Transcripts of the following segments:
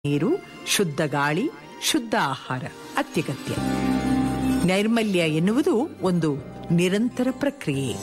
ನೀರು ಶುದ್ಧ ಗಾಳಿ ಶುದ್ಧ ಆಹಾರ ಅತ್ಯಗತ್ಯ ನೈರ್ಮಲ್ಯ ಎನ್ನುವುದು ಒಂದು ನಿರಂತರ ಪ್ರಕ್ರಿಯೆ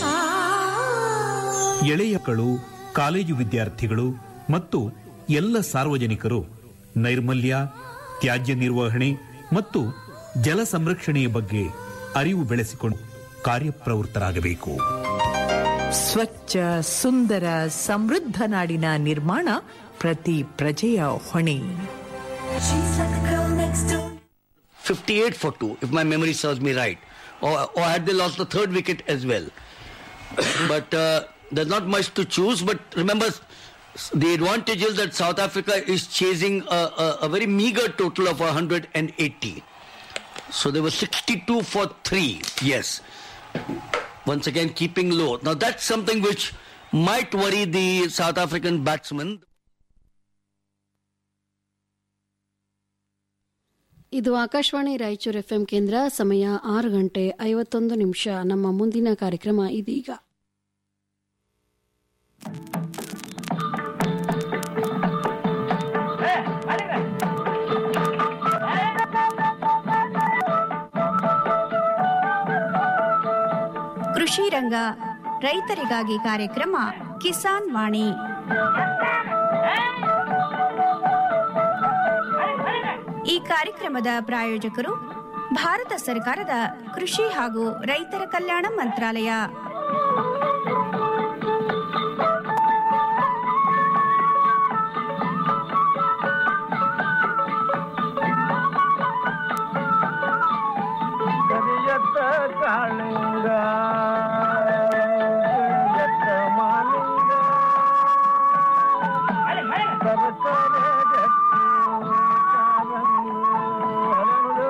ಎಳೆಯಕಳು ಕಾಲೇಜು ವಿದ್ಯಾರ್ಥಿಗಳು ಮತ್ತು ಎಲ್ಲ ಸಾರ್ವಜನಿಕರು ನೈರ್ಮಲ್ಯ ತ್ಯಾಜ್ಯ ನಿರ್ವಹಣೆ ಮತ್ತು ಜಲ ಸಂರಕ್ಷಣೆಯ ಬಗ್ಗೆ ಅರಿವು ಬೆಳೆಸಿಕೊಂಡು ಕಾರ್ಯಪ್ರವೃತ್ತರಾಗಬೇಕು ಸ್ವಚ್ಛ ಸುಂದರ ಸಮೃದ್ಧ ನಾಡಿನ ನಿರ್ಮಾಣ ಪ್ರತಿ ಪ್ರಜೆಯ ಹೊಣೆ She's like the girl next door. 58 for 2, if my memory serves me right. Or, or had they lost the third wicket as well. but uh, there's not much to choose. But remember, s- the advantage is that South Africa is chasing a, a, a very meager total of 180. So they were 62 for 3, yes. Once again, keeping low. Now that's something which might worry the South African batsmen. ಇದು Akashvani Raichur FM ಕೇಂದ್ರ ಸಮಯ ಆರು ಗಂಟೆ ಐವತ್ತೊಂದು ನಿಮಿಷ ನಮ್ಮ ಮುಂದಿನ ಕಾರ್ಯಕ್ರಮ ಇದೀಗ ಕೃಷಿ ರಂಗ ರೈತರಿಗಾಗಿ ಕಾರ್ಯಕ್ರಮ ಕಿಸಾನ್ ವಾಣಿ ಈ ಕಾರ್ಯಕ್ರಮದ ಪ್ರಾಯೋಜಕರು ಭಾರತ ಸರ್ಕಾರದ ಕೃಷಿ ಹಾಗೂ ರೈತರ ಕಲ್ಯಾಣ ಮಂತ್ರಾಲಯ ಕರಿಯತ್ತ ಕಾಳಿಂಗ ಕರಿಯತ್ತ ಮಾಲಿಂಗ ಸರಸರ ಗಟ್ಟಿ ಕಾರಂಗು ಹರಳು.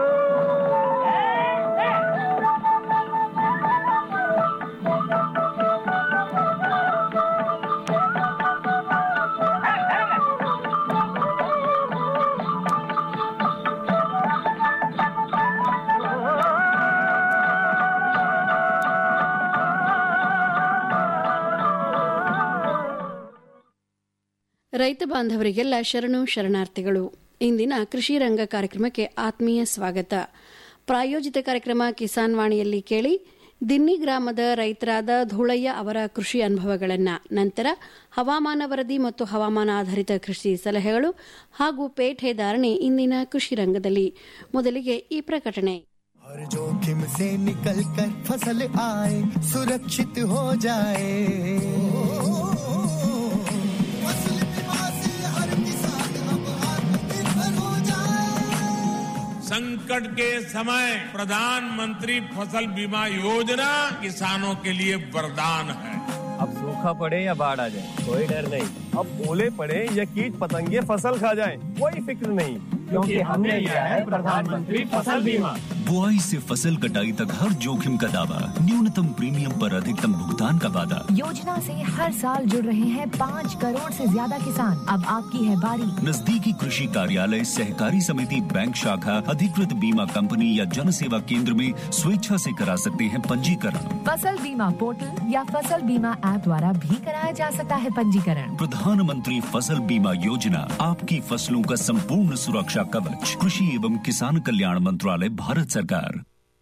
ರೈತ ಬಾಂಧವರಿಗೆಲ್ಲ ಶರಣು ಶರಣಾರ್ಥಿಗಳು ಇಂದಿನ ಕೃಷಿ ರಂಗ ಕಾರ್ಯಕ್ರಮಕ್ಕೆ ಆತ್ಮೀಯ ಸ್ವಾಗತ ಪ್ರಾಯೋಜಿತ ಕಾರ್ಯಕ್ರಮ ಕಿಸಾನ್ ವಾಣಿಯಲ್ಲಿ ಕೇಳಿ ದಿನ್ನಿ ಗ್ರಾಮದ ರೈತರಾದ ಧೂಳಯ್ಯ ಅವರ ಕೃಷಿ ಅನುಭವಗಳನ್ನ ನಂತರ ಹವಾಮಾನ ವರದಿ ಮತ್ತು ಹವಾಮಾನ ಆಧಾರಿತ ಕೃಷಿ ಸಲಹೆಗಳು ಹಾಗೂ ಪೇಟೆ ಧಾರಣೆ ಇಂದಿನ ಕೃಷಿ ರಂಗದಲ್ಲಿ ಮೊದಲಿಗೆ ಈ ಪ್ರಕಟಣೆ हर जोखिम से निकल कर फसल आए सुरक्षित हो जाए फसल बीमा से हर किसान अब आत्मनिर्भर हो जाए संकट के समय प्रधानमंत्री फसल बीमा योजना किसानों के लिए वरदान है अब सूखा पड़े या बाढ़ आ जाए कोई डर नहीं अब ओले पड़े या कीट पतंगे फसल खा जाए कोई फिक्र नहीं क्योंकि हमने लिया है प्रधानमंत्री फसल बीमा बुआई से फसल कटाई तक हर जोखिम का दावा न्यूनतम प्रीमियम पर अधिकतम भुगतान का वादा योजना से हर साल जुड़ रहे हैं पाँच करोड़ से ज्यादा किसान अब आपकी है बारी नजदीकी कृषि कार्यालय सहकारी समिति बैंक शाखा अधिकृत बीमा कंपनी या जन सेवा केंद्र में स्वेच्छा से करा सकते हैं पंजीकरण फसल बीमा पोर्टल या फसल बीमा ऐप द्वारा भी कराया जा सकता है पंजीकरण प्रधानमंत्री फसल बीमा योजना आपकी फसलों का संपूर्ण सुरक्षा कवच कृषि एवं किसान कल्याण मंत्रालय भारत सरकार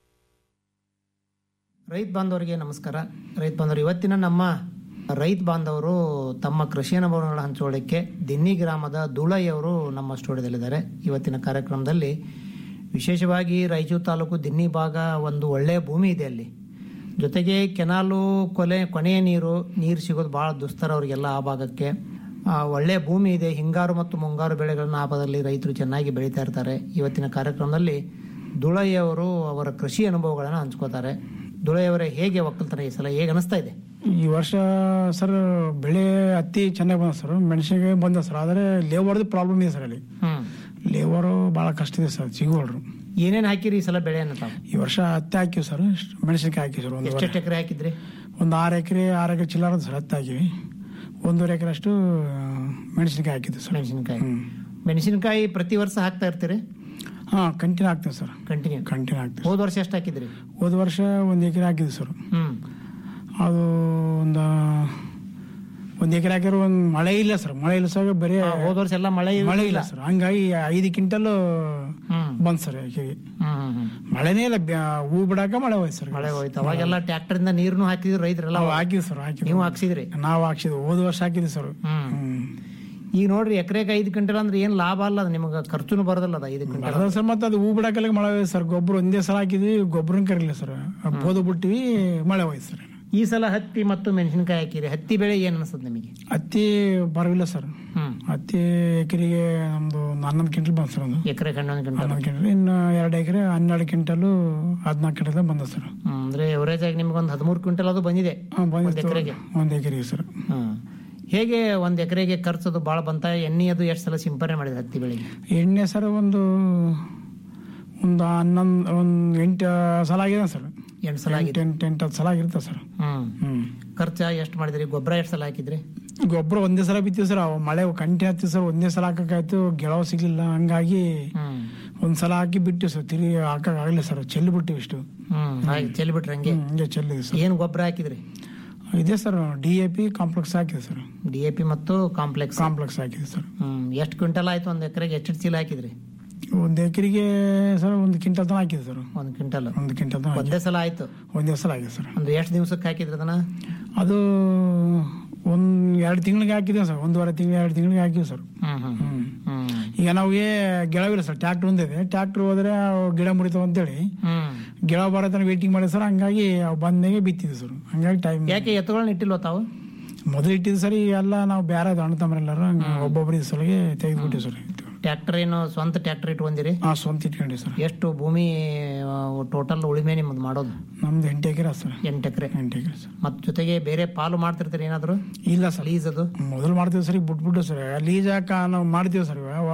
ರೈತ ಬಾಂಧವರಿಗೆ ನಮಸ್ಕಾರ ರೈತ ಬಾಂಧವರು ಇವತ್ತಿನ ನಮ್ಮ ರೈತ ಬಾಂಧವರು ತಮ್ಮ ಕೃಷಿ ಅನುಭವಗಳನ್ನು ಹಂಚಿಕೊಳ್ಳಿಕ್ಕೆ ದಿನ್ನಿ ಗ್ರಾಮದ ಧೂಳಯ್ಯವರು ನಮ್ಮ ಸ್ಟುಡಿಯೋದಲ್ಲಿದ್ದಾರೆ ಇವತ್ತಿನ ಕಾರ್ಯಕ್ರಮದಲ್ಲಿ ವಿಶೇಷವಾಗಿ ರಾಯಚೂರು ತಾಲೂಕು ದಿನ್ನಿ ಭಾಗ ಒಂದು ಒಳ್ಳೆಯ ಭೂಮಿ ಇದೆ ಅಲ್ಲಿ ಜೊತೆಗೆ ಕೆನಾಲು ಕೊಲೆ ಕೊನೆಯ ನೀರು ನೀರು ಸಿಗೋದು ಭಾಳ ದುಸ್ತರ ಅವರಿಗೆಲ್ಲ ಆ ಭಾಗಕ್ಕೆ ಆ, ಒಳ್ಳೆಯ ಭೂಮಿ ಇದೆ ಹಿಂಗಾರು ಮತ್ತು ಮುಂಗಾರು ಬೆಳೆಗಳನ್ನ ಆ ಭಾಗದಲ್ಲಿ ರೈತರು ಚೆನ್ನಾಗಿ ಬೆಳೀತಾ ಇರ್ತಾರೆ ಇವತ್ತಿನ ಕಾರ್ಯಕ್ರಮದಲ್ಲಿ ದುಳಯ್ಯವರು ಅವರ ಕೃಷಿ ಅನುಭವಗಳನ್ನು ಹಂಚ್ಕೋತಾರೆ ದುಳಯ್ಯವರೇ ಹೇಗೆ ಒಕ್ಕಲ್ತನ ಈ ಸಲ ಹೇಗೆ ಅನಿಸ್ತಾ ಇದೆ ಈ ವರ್ಷ ಸರ್ ಬೆಳೆ ಹತ್ತಿ ಚೆನ್ನಾಗಿ ಬಂದ ಸರ್ ಮೆಣಸಿನಕಾಯಿ ಬಂದ ಸರ್ ಆದರೆ ಲೇಬರ್ದು ಪ್ರಾಬ್ಲಮ್ ಇದೆ ಸರ್ ಅಲ್ಲಿ ಹ್ಮ್ ಲೇಬರು ಭಾಳ ಕಷ್ಟ ಇದೆ ಸರ್ ಸಿಗೋಲ್ರು ಏನೇನು ಹಾಕಿರಿ ಈ ಸಲ ಬೆಳೆಯನ್ನು ತಾವು ಈ ವರ್ಷ ಹತ್ತಿ ಹಾಕಿವಿ ಸರ್ ಮೆಣಸಿನಕಾಯಿ ಹಾಕಿವಿ ಸರ್ ಒಂದು ಎಷ್ಟೆಷ್ಟು ಎಕರೆ ಹಾಕಿದ್ರಿ ಒಂದು ಆರು ಎಕರೆ ಆರು ಎಕರೆ ಚಿಲ್ಲರ ಸರ್ ಹತ್ತಿ ಹಾಕಿವಿ ಒಂದೂವರೆ ಎಕರೆ ಅಷ್ಟು ಮೆಣಸಿನಕಾಯಿ ಹಾಕಿದ್ವಿ ಸರ್ ಮೆಣಸಿನಕಾಯಿ ಮೆಣಸಿನಕಾಯಿ ಪ್ರತಿ ವರ್ಷ ಹಾಕ್ತಾ ಇರ್ತೀರಿ ಹಾಂ ಕಂಟಿನ್ಯೂ ಹಾಕ್ತೇವೆ ಸರ್ ಕಂಟಿನ್ಯೂ ಕಂಟಿನ್ಯೂ ಹಾಕ್ತೇವೆ ಹೋದ ವರ್ಷ ಎಷ್ಟು ಹಾಕಿದ್ರಿ ಹೋದ ವರ್ಷ ಒಂದು ಎಕರೆ ಹಾಕಿದ್ವಿ ಸರ್ ಹ್ಮ್ ಅದು ಒಂದು ಒಂದ್ ಎಕರೆ ಹಾಕಿರೋ ಒಂದ್ ಮಳೆ ಇಲ್ಲ ಸರ್ ಮಳೆ ಇಲ್ಲ ಸರ್ ಬರೀ ಹಾ, ಹೋದ್ ವರ್ಷ ಎಲ್ಲ ಮಳೆ ಇರ್ಲಿಲ್ಲ. ಮಳೆ ಇಲ್ಲ ಸರ್ ಹಂಗಾಗಿ ಐದು ಕ್ವಿಂಟಲ್ ಬಂದ್ ಸರ್ ಎಕರೆಗೆ ಮಳೆನೇ ಇಲ್ಲ ಬ್ಯಾ- ಹೂ ಬಿಡಾಕ ಮಳೆ ಹೋಯ್ತು ಸರ್ ಮಳೆ ಹೋಯ್ತು ಅವಾಗೆಲ್ಲ ಟ್ರ್ಯಾಕ್ಟರ್ ಇಂದ ನೀರ್ನು ಹಾಕಿದ್ರು ರೈತರೆಲ್ಲ ನಾವು ಹಾಕಿದ್ವಿ ಸರ್ ಹಾಕಿದ್ವಿ ನೀವು ಹಾಕ್ಸಿದ್ರಿ ನಾವು ಹಾಕ್ಸಿದ್ವಿ ಹೋದ ವರ್ಷ ಹಾಕಿದ್ವಿ ಸರ್ ಈಗ ನೋಡ್ರಿ ಎಕರೆಗೆ ಐದು ಕ್ವಿಂಟಲ್ ಅಂದ್ರೆ ಏನ್ ಲಾಭ ಅಲ್ಲ ಅದು ನಿಮ್ಗೆ ಖರ್ಚುನು ಬರೋದಲ್ಲ ಅದ ಐದು ಕ್ವಿಂಟಲ್ ಬರ್ತದೆ ಸರ್ ಮತ್ತೆ ಅದು ಹೂ ಬಿಡಾಕಲ್ಲ ಮಳೆ ಹೋಯ್ತು ಸರ್ ಗೊಬ್ಬರ ಒಂದೇ ಸಲ ಹಾಕಿದ್ವಿ ಗೊಬ್ಬರನ್ ಕರಿಲ್ಲ ಸರ್ ಬೋದು ಬಿಟ್ಟಿವಿ ಮಳೆ ಹೋಯ್ತು ಸರ್ ಈ ಸಲ ಹತ್ತಿ ಮತ್ತು ಮೆಣಸಿನಕಾಯಿ ಹಾಕಿರಿ ಹತ್ತಿ ಬೆಳೆ ಏನ್ ಅನ್ಸುತ್ತೆ ನಿಮಗೆ ಹತ್ತಿ ಬರವಿಲ್ಲ ಸರ್ ಹತ್ತಿ ಎಕರೆಗೆ ನಮ್ದು ಒಂದು ಹನ್ನೊಂದು ಕ್ವಿಂಟಲ್ ಬಂದ್ ಸರ್ ಒಂದು ಎಕರೆ ಹನ್ನೊಂದು ಕ್ವಿಂಟಲ್ ಹನ್ನೊಂದು ಕ್ವಿಂಟಲ್ ಇನ್ನು ಎರಡು ಎಕರೆ ಹನ್ನೆರಡು ಕ್ವಿಂಟಲು ಹದಿನಾಲ್ಕು ಕ್ವಿಂಟಲ್ ಬಂದ ಸರ್ ಹ್ಮ್, ಅಂದ್ರೆ ಎವರೇಜ್ ಆಗಿ ನಿಮ್ಗೆ ಒಂದು ಹದಿಮೂರು ಕ್ವಿಂಟಲ್ ಅದು ಬಂದಿದೆ ಒಂದ್ ಎಕರೆಗೆ ಒಂದು ಎಕರೆಗೆ ಸರ್ ಹೇಗೆ ಒಂದ್ ಎಕರೆಗೆ ಖರ್ಚದು ಬಾಳ ಬಂತ ಎಣ್ಣೆ ಅದು ಎಷ್ಟು ಸಲ ಸಿಂಪರಣೆ ಮಾಡಿದೆ ಹತ್ತಿ ಬೆಳೆಗೆ ಎಣ್ಣೆ ಸರ್ ಒಂದು ಒಂದು ಹನ್ನೊಂದು ಒಂದು ಎಂಟು ಸಲ ಆಗಿದೆ ಸರ್ ಎಂಟು ಸಲ ಎಂಟು ಎಂಟು ಎಂಟು ಹತ್ತು ಸಲ ಆಗಿರುತ್ತೆ ಸರ್ ಹ್ಮ್ ಹ್ಮ್ ಖರ್ಚ ಎಷ್ಟು ಮಾಡಿದ್ರಿ ಗೊಬ್ಬರ ಎಷ್ಟು ಸಲ ಹಾಕಿದ್ರಿ ಗೊಬ್ಬರ ಒಂದೇ ಸಲ ಬಿತ್ತೀವಿ ಸರ್ ಅವು ಮಳೆ ಕಂಟಿ ಹತ್ತಿ ಸರ್ ಒಂದೇ ಸಲ ಹಾಕಕ್ಕಾಯ್ತು ಗೆಳವು ಸಿಗ್ಲಿಲ್ಲ ಹಂಗಾಗಿ ಒಂದ್ ಸಲ ಹಾಕಿ ಬಿಟ್ಟು ಸರ್ ತಿರುಗಿ ಹಾಕಕ್ ಆಗಲಿಲ್ಲ ಸರ್ ಚೆಲ್ಲಿ ಬಿಟ್ಟಿವಿ ಇಷ್ಟು ಹ್ಮ್ ಹಾಗೆ ಚೆಲ್ಲಿ ಬಿಟ್ರಿ ಹಂಗೆ ಹ್ಮ್, ಹಂಗೆ ಚೆಲ್ಲಿದೆ ಸರ್ ಏನ್ ಗೊಬ್ಬರ ಹಾಕಿದ್ರಿ ಇದೆ sir D A P complex ಹಾಕಿದೆ ಸರ್ ಡಿ ಎ ಪಿ ಮತ್ತು ಕಾಂಪ್ಲೆಕ್ಸ್ ಕಾಂಪ್ಲೆಕ್ಸ್ ಹಾಕಿದೆ ಸರ್ ಹ್ಮ್ ಎಷ್ಟು ಕ್ವಿಂಟಲ್ ಆಯ್ತು ಒಂದ್ ಎಕರೆಗೆ ಎಷ್ಟು ಚೀಲ ಹಾಕಿದ್ರಿ ಒಂದ್ ಎಕರೆಗೆ ಸರ್ ಒಂದು ಕ್ವಿಂಟಲ್ ತನ ಹಾಕಿದೆ ಸರ್ ಒಂದ್ ಕ್ವಿಂಟಲ್ ಒಂದು ಕ್ವಿಂಟಲ್ ತನ ಒಂದೇ ಸಲ ಆಯ್ತು ಒಂದೇ ಸಲ ಆಗಿದೆ ಸರ್ ಅಂದ್ರೆ ಎಷ್ಟು ದಿವ್ಸಕ್ಕೆ ಹಾಕಿದ್ರಿ ಅದನ್ನ ಅದು ಒಂದ್ ಎರಡು ತಿಂಗಳಿಗೆ ಹಾಕಿದೆ ಸರ್ ಒಂದೂವರೆ ತಿಂಗಳು ಎರಡು ತಿಂಗಳಿಗೆ ಹಾಕಿವಿ ಸರ್ ಹ್ಮ್ ಹ್ಮ್ ಹ್ಮ್ ಹ್ಮ್ ಈಗ ನಾವಿಗೆ ಗೆಳವಿಲ್ಲ ಸರ್ ಟ್ರ್ಯಾಕ್ಟರ್ ಒಂದಿದೆ ಟ್ರ್ಯಾಕ್ಟರ್ ಹೋದ್ರೆ ಅವು ಗಿಡ ಮುರಿತಾವ ಅಂತೇಳಿ ಹ್ಮ್ ಗಿಡ ಬರೋ ತನಕ ವೇಟಿಂಗ್ ಮಾಡಿ ಸರ್ ಹಂಗಾಗಿ ಅವು ಬಂದಾಗೆ ಬಿತ್ತಿದ್ವಿ ಸರ್ ಹಂಗಾಗಿ ಟೈಮ್ ಯಾಕೆ ಎತ್ತುಗಳನ್ನ ಇಟ್ಟಿಲ್ವ ತಾವು ಮೊದಲು ಇಟ್ಟಿದ್ದು ಸರ್ ಎಲ್ಲ ನಾವು ಬೇರೆ ಅಣ್ಣ ತಮ್ಮರೆಲ್ಲರೂ ಒಬ್ಬೊಬ್ಬರಿಗೆ ಸಲಗೆ ತೆಗೆದ್ಬಿಟ್ಟಿವಿ ಸರ್ ಟ್ರ್ಯಾಕ್ಟರ್ ಏನು ಸ್ವಂತ ಟ್ರ್ಯಾಕ್ಟರ್ ಇಟ್ಕೊಂಡಿರಿ ಹಾ ಸ್ವಂತ ಇಟ್ಕೊಂಡಿ ಸರ್ ಎಷ್ಟು ಭೂಮಿ ಟೋಟಲ್ ಉಳಿಮೆ ನಿಮ್ಮದು ಮಾಡೋದು ನಮ್ದು ಎಂಟು ಎಕರೆ ಸರ್ ಎಂಟು ಎಕರೆ ಎಂಟು ಎಕರೆ ಸರ್ ಮತ್ ಜೊತೆಗೆ ಬೇರೆ ಪಾಲು ಮಾಡ್ತಿರ್ತೀರಿ ಏನಾದ್ರು ಇಲ್ಲ ಸರ್ ಲೀಸ್ ಅದು ಮೊದಲು ಮಾಡ್ತೀವಿ ಸರ್ ಈಗ ಬಿಟ್ಬಿಟ್ಟು ಸರ್ ಲೀಸ್ ಯಾಕ ನಾವು ಮಾಡ್ತೀವಿ ಸರ್ ಇವಾಗ.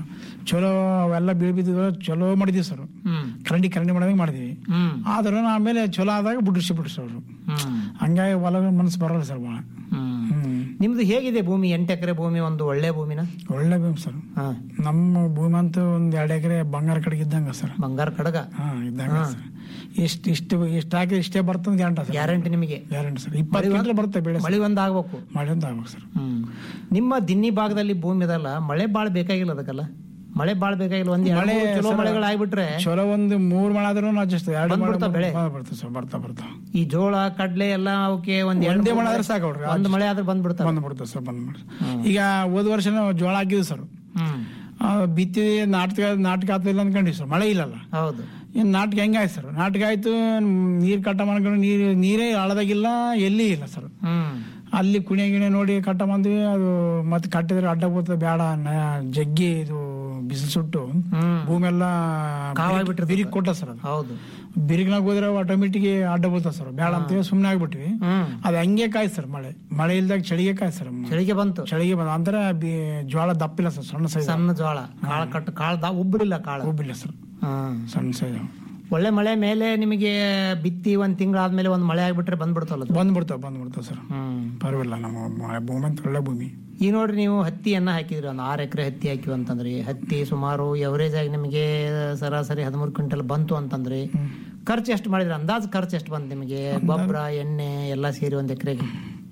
ಚಲೋ ಅವೆಲ್ಲ ಬೀಳ್ ಬಿದ್ದಿದ್ವು ಚಲೋ ಮಾಡಿದೀವಿ ಸರ್ ಹ್ಮ್ ಕರಂಡಿ ಕರಂಡಿ ಮಾಡಿದಾಗ ಮಾಡಿದೀವಿ ಹ್ಮ್ ಆದ್ರೂ ಆಮೇಲೆ ಚಲೋ ಆದಾಗ ಬಿಡಿಸಿ ಬಿಡ್ರಿ ಸರ್ ಅವರು ಹ್ಮ್ ಹಂಗಾಗಿ ಹೊಲ ಮನಸ್ಸು ಬರಲ್ಲ ಸರ್ ಭಾಳ ಹ್ಮ್ ಹ್ಮ್ ನಿಮ್ದು ಹೇಗಿದೆ ಭೂಮಿ ಎಂಟು ಎಕರೆ ಭೂಮಿ ಒಂದು ಒಳ್ಳೆ ಭೂಮಿನ ಒಳ್ಳೆ ಭೂಮಿ ಸರ್ ಹಾ ನಮ್ಮ ಭೂಮಿ ಅಂತೂ ಒಂದ್ ಎರಡು ಎಕರೆ ಬಂಗಾರ ಕಡೆಗೆ ಇದ್ದಂಗ ಸರ್ ಬಂಗಾರ ಕಡಗ ಹಾ ಇದ್ದಂಗ ಸರ್ ಇಷ್ಟು ಇಷ್ಟು ಇಷ್ಟು ಹಾಕಿ ಇಷ್ಟೇ ಬರ್ತದೆ ಗ್ಯಾರಂಟ ಸರ್ ಗ್ಯಾರಂಟಿ ನಿಮಗೆ ಗ್ಯಾರಂಟಿ ಸರ್ ಇಪ್ಪತ್ತು ಕ್ವಿಂಟಲ್ ಬರುತ್ತೆ ಬೆಳೆ ಮಳಿ ಒಂದ್ ಆಗ್ಬೇಕು ಮಳೆ ಅಂತ ಆಗ್ಬೇಕು ಸರ್ ಹ್ಮ್ ನಿಮ್ಮ ದಿನ್ನಿ ಭಾಗದಲ್ಲಿ ಭೂಮಿ ಇದಲ್ಲ ಮಳೆ ಬಾಳ ಬೇಕಾಗಿಲ್ಲ ಅದಕ್ಕಲ್ಲ ಮಳೆ ಬಾಳ ಬೇಕಾಗಿಲ್ಲ ಒಂದ್ ಎರಡು ಮಳೆ ಮೂರು ಚಲೋ ಸರ್, ಮಳೆಗಳು ಆಗ್ಬಿಟ್ರೆ ಚಲೋ ಒಂದು ಮೂರ್ ಮಳೆ ಆದ್ರೂ ಅಡ್ಜಸ್ಟ್ ಎರಡು ಮಳೆ ಬಂದ್ಬಿಡ್ತಾವ್ ಬೆಳೆ? ಬರ್ತದೆ ಸರ್ ಬರ್ತಾ ಬರ್ತಾ ಈ ಜೋಳ ಕಡ್ಲೆ ಎಲ್ಲ ಅವಕ್ಕೆ ಒಂದ್ ಎರಡು ಒಂದೇ ಮೂರು ಮಳೆ ಆದ್ರೆ ಸಾಕು ಅವ್ರಿಗೆ. ಒಂದ್ ಮಳೆ ಆದ್ರೆ ಬಂದ್ಬಿಡ್ತಾವ ಬಂದ್ಬಿಡ್ತದೆ ಸರ್ ಬಂದ್ಬಿಡ್ತದೆ ಈಗ ಹೋದ ವರ್ಷ ನಾವು ಜೋಳ ಹಾಕಿದ್ವಿ ಸರ್ ಹ್ಮ್ ಆ, ಬಿತ್ತಿ ನಾಟಕ ನಾಟಕ ಆಗ್ತಿಲ್ಲ ಅನ್ಕೊಂಡ್ವಿ ಸರ್ ಮಳೆ ಇಲ್ಲಲ್ಲ ಹೌದು ಇನ್ನು ನಾಟಕ ಹೆಂಗಾಯ್ತು ಸರ್ ನಾಟಕ ಆಯ್ತು ನೀರ್ ಕಟ್ಟ ಮಾಡ್ಕೊಂಡು ನೀರು ನೀರೇ ಹಳದಾಗಿಲ್ಲ ಎಲ್ಲಿ ಇಲ್ಲ ಸರ್ ಹ್ಮ್ ಅಲ್ಲಿ ಕುಣೆ ಗಿಣೆ ನೋಡಿ ಕಟ್ಟ ಬಂದ್ವಿ ಅದು ಮತ್ತೆ ಕಟ್ಟಿದ್ರೆ ಅಡ್ಡ ಬರ್ತದೆ ಬೇಡ ನ- ಜಗ್ಗಿ ಇದು ಬಿಸಿಲು ಸುಟ್ಟು ಹ್ಮ್ ಭೂಮಿ ಎಲ್ಲ ಕಾವಾಗ್ಬಿಟ್ಟಿರ್ತದೆ. ಬಿರಿಗ್ ಕೊಟ್ಟ ಸರ್ ಅದು ಹೌದು ಬಿರಿಗ್ನಾಗ ಹೋದ್ರೆ ಆಟೋಮೆಟಿಕ್ ಅಡ್ಡ ಬರ್ತದೆ ಸರ್ ಬೇಡ ಅಂತೇಳಿ ಸುಮ್ಮನೆ ಆಗ್ಬಿಟ್ವಿ ಹ್ಮ್ ಅದು ಹಂಗೆ ಕಾಯ್ ಸರ್ ಮಳೆ ಮಳೆ ಇಲ್ದಾಗ ಚಳಿಗೆ ಕಾಯ್ ಸರ್ ಚಳಿಗೆ ಬಂತು ಚಳಿಗೆ ಬಂದ ಅಂದ್ರೆ ಬಿ- ಜ್ವಾಳ ದಪ್ಪಿಲ್ಲ ಸರ್ ಸಣ್ಣ ಸೈಜ್ ಸಣ್ಣ ಜೋಳ ಕಾಳ ಕಟ್ಟು ಕಾಳ ದಾ ಉಬ್ರಿಲ್ಲ ಕಾಳ ಉಬ್ಬಿಲ್ಲ ಸರ್ ಹ್ಮ್ ಸಣ್ಣ ಸೈಜ್ ಒಳ್ಳೆ ಮಳೆ ಮೇಲೆ ನಿಮಗೆ ಬಿತ್ತಿ ಒಂದ್ ತಿಂಗಳಾದ್ಮೇಲೆ ಒಂದ್ ಮಳೆ ಆಗ್ಬಿಟ್ರೆ ಬಂದ್ಬಿಡ್ತಲ್ಲ ಅದು. ಬಂದ್ಬಿಡ್ತಾವ ಬಂದ್ಬಿಡ್ತಾವ ಸರ್ ಹ್ಮ್ ಪರವಾಗಿಲ್ಲ ನಮ್ಮ ಮ- ಭೂಮಿ ಅಂತ ಒಳ್ಳೆ ಭೂಮಿ ಈಗ ನೋಡ್ರಿ ನೀವು ಹತ್ತಿಯನ್ನ ಹಾಕಿದ್ರಿ ಒಂದು ಆರು ಎಕರೆ ಹತ್ತಿ ಹಾಕಿವಿ ಅಂತಂದ್ರಿ ಹತ್ತಿ ಸುಮಾರು ಎವರೇಜ್ ಆಗಿ ನಿಮಗೆ ಸರಾಸರಿ ಹದಿಮೂರು ಕ್ವಿಂಟಲ್ ಬಂತು ಅಂತಂದ್ರಿ ಖರ್ಚು ಎಷ್ಟು ಮಾಡಿದ್ರಿ ಅಂದಾಜು ಖರ್ಚು ಎಷ್ಟು ಬಂತು ನಿಮಗೆ ಗೊಬ್ಬರ ಎಣ್ಣೆ ಎಲ್ಲ ಸೇರಿ ಒಂದ್ ಎಕರೆಗೆ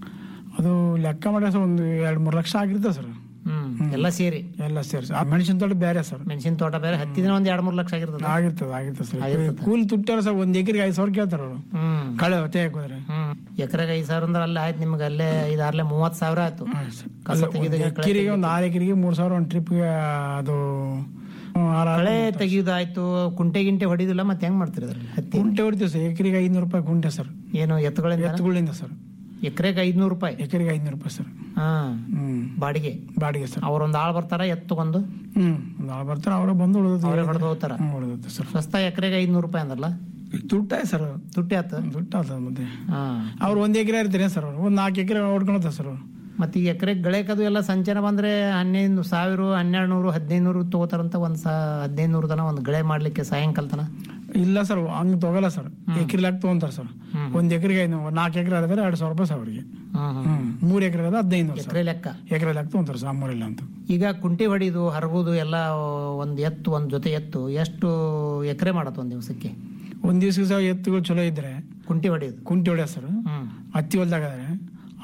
ಅದು ಲೆಕ್ಕ ಮಾಡಿದ್ರೆ ಸರ್ ಒಂದು ಎರಡು ಮೂರು ಲಕ್ಷ ಆಗಿರ್ತದೆ ಸರ್ ಹ್ಮ್ ಎಲ್ಲ ಸೇರಿ ಎಲ್ಲ ಸೇರಿ ಆ ಮೆಣಸಿನ ತೋಟ ಬೇರೆ ಸರ್ ಮೆಣಸಿನ ತೋಟ ಬೇರೆ ಹತ್ತಿದಿನ ಒಂದ್ ಎರಡ್ ಮೂರ್ ಲಕ್ಷ ಆಗಿರ್ತದೆ ಆಗಿರ್ತದೆ ಆಗಿರ್ತದೆ ಸರ್ ಕೂಲಿ ತುಟ್ಟಾರ ಸರ್ ಒಂದ್ ಎಕರೆಗೆ ಐದು ಸಾವಿರ ಕೇಳ್ತಾರ ಅವರು ಹ್ಮ್ ಕಳೆ ತೆಗಕ್ ಹೋದ್ರೆ ಹ್ಮ್ ಎಕರೆಗೆ ಐದ್ ಸಾವಿರ ಅಂದ್ರೆ ಅಲ್ಲೇ ಆಯ್ತು ನಿಮ್ಗೆ ಅಲ್ಲೇ ಐದಾರ್ಲೆ ಮೂವತ್ ಸಾವಿರ ಆಯ್ತು ಕಸ ತೆಗೆದು ಎಕರೆಗೆ ಒಂದು ಆರು ಎಕರೆಗೆ ಮೂರ್ ಸಾವಿರ ಒಂದು ಟ್ರಿಪ್ಗೆ ಅದು ಹ್ಮ್, ಆರು ಆರು ಕಳೆ ತೆಗಿಯೋದಾಯ್ತು ಕುಂಟೆ ಗಿಂಟೆ ಹೊಡಿದಿಲ್ಲ ಮತ್ತೆ ಹೆಂಗ್ ಮಾಡ್ತೀರಿ ಅದ್ರಲ್ಲಿ ಹತ್ತಿ ಕುಂಟೆ ಹೊಡಿತೀವಿ ಸರ್ ಎಕರೆಗೆ ಐನೂರು ರೂಪಾಯಿ ಕುಂಟೆ ಸರ್ ಏನು ಎತ್ತುಗಳಿಂದ ಎತ್ತುಗಳಿಂದ ಸರ್ ಎಕರೆಗೆ ಐದ್ನೂರು ರೂಪಾಯಿ ಎಕರೆಗೆ ಐನೂರು ರೂಪಾಯಿ ಸರ್ ಹಾ ಹ್ಮ್ ಬಾಡಿಗೆ ಬಾಡಿಗೆ ಸರ್ ಅವ್ರೊಂದ್ ಆಳ್ ಬರ್ತಾರ ಎತ್ತು ತಗೊಂಡು ಹ್ಮ್ ನಾಳೆ ಬರ್ತಾರೆ ಅವರೇ ಬಂದು ಉಳಿದ ಅವರೇ ಹೊಡೆದು ಹೋಗ್ತಾರ ಉಳಿದತ್ತೆ ಸರ್ ಸ್ವಸ್ತ ಎಕರೆಗೆ ಐದ್ನೂರು ರೂಪಾಯಿ ಅಂದ್ರಲ್ಲ ದುಡ್ಡಾಯ್ ಸರ್ ತುಟ್ಟಿ ಆತ ದುಡ್ಡು ಆಗ್ತದೆ ಮತ್ತೆ ಹಾ ಅವ್ರು ಒಂದ್ ಎಕರೆ ಇರ್ತಾರೆ ಸರ್ ಅವ್ರು ಒಂದ್ ನಾಲ್ಕು ಎಕರೆ ಹೊಡ್ಕೊಳತ್ತ ಸರ್ ಅವ್ರು ಮತ್ತೆ ಈ ಎಕರೆ ಗಳೇಕದು ಎಲ್ಲ ಸಂಚನ ಬಂದ್ರೆ ಹನ್ನೊಂದು ಸಾವಿರ ಹನ್ನೆರಡು ನೂರು ಹದಿನೈದು ನೂರು ತಗೋತಾರಂತ ಒಂದ್ ಸಾ ಹದಿನೈದು ನೂರು ತನ ಒಂದ್ ಗಳೆ ಮಾಡ್ಲಿಕ್ಕೆ ಸಾಯಂಕಾಲ ತನ ಇಲ್ಲ ಸರ್ ಹಂಗ್ ತಗೋಲ್ಲ ಸರ್ ಎಕರೆ ಲೆಕ್ಕ ತಗೊಂತಾರ ಸರ್ ಒಂದ್ ಎಕರೆಗೆ ಐನೂರು ನಾಲ್ಕು ಎಕರೆ ಆದ್ರೆ ಎರಡ್ ಸಾವಿರ ರೂಪಾಯಿ ಸರ್ ಅವ್ರಿಗೆ ಹ್ಮ್ ಹ್ಮ್ ಹ್ಮ್ ಮೂರ್ ಎಕರೆ ಆದ್ರೆ ಹದಿನೈದು ನೂರು ಎಕರೆ ಲೆಕ್ಕ ಎಕರೆ ಲೆಕ್ಕ ತಗೊಂತಾರ ಸರ್ ಮೂರಿಲ್ಲ ಅಂತ ಈಗ ಕುಂಟಿ ಹೊಡಿದು ಹರಗುದು ಎಲ್ಲ ಒಂದ್ ಎತ್ತು ಒಂದ್ ಜೊತೆ ಎತ್ತು ಎಷ್ಟು ಎಕರೆ ಮಾಡತ್ ಒಂದ್ ದಿವಸಕ್ಕೆ ಒಂದ್ ದಿವ್ಸ ಸಹ ಎತ್ತುಗಳು ಚಲೋ ಇದ್ರೆ ಕುಂಟಿ ಹೊಡಿಯೋದು ಕುಂಟಿ ಹೊಡ್ಯ ಸರ್ ಹ್ಮ್ ಹತ್ತಿ ಹೊಲ್ದಾಗದ್ರೆ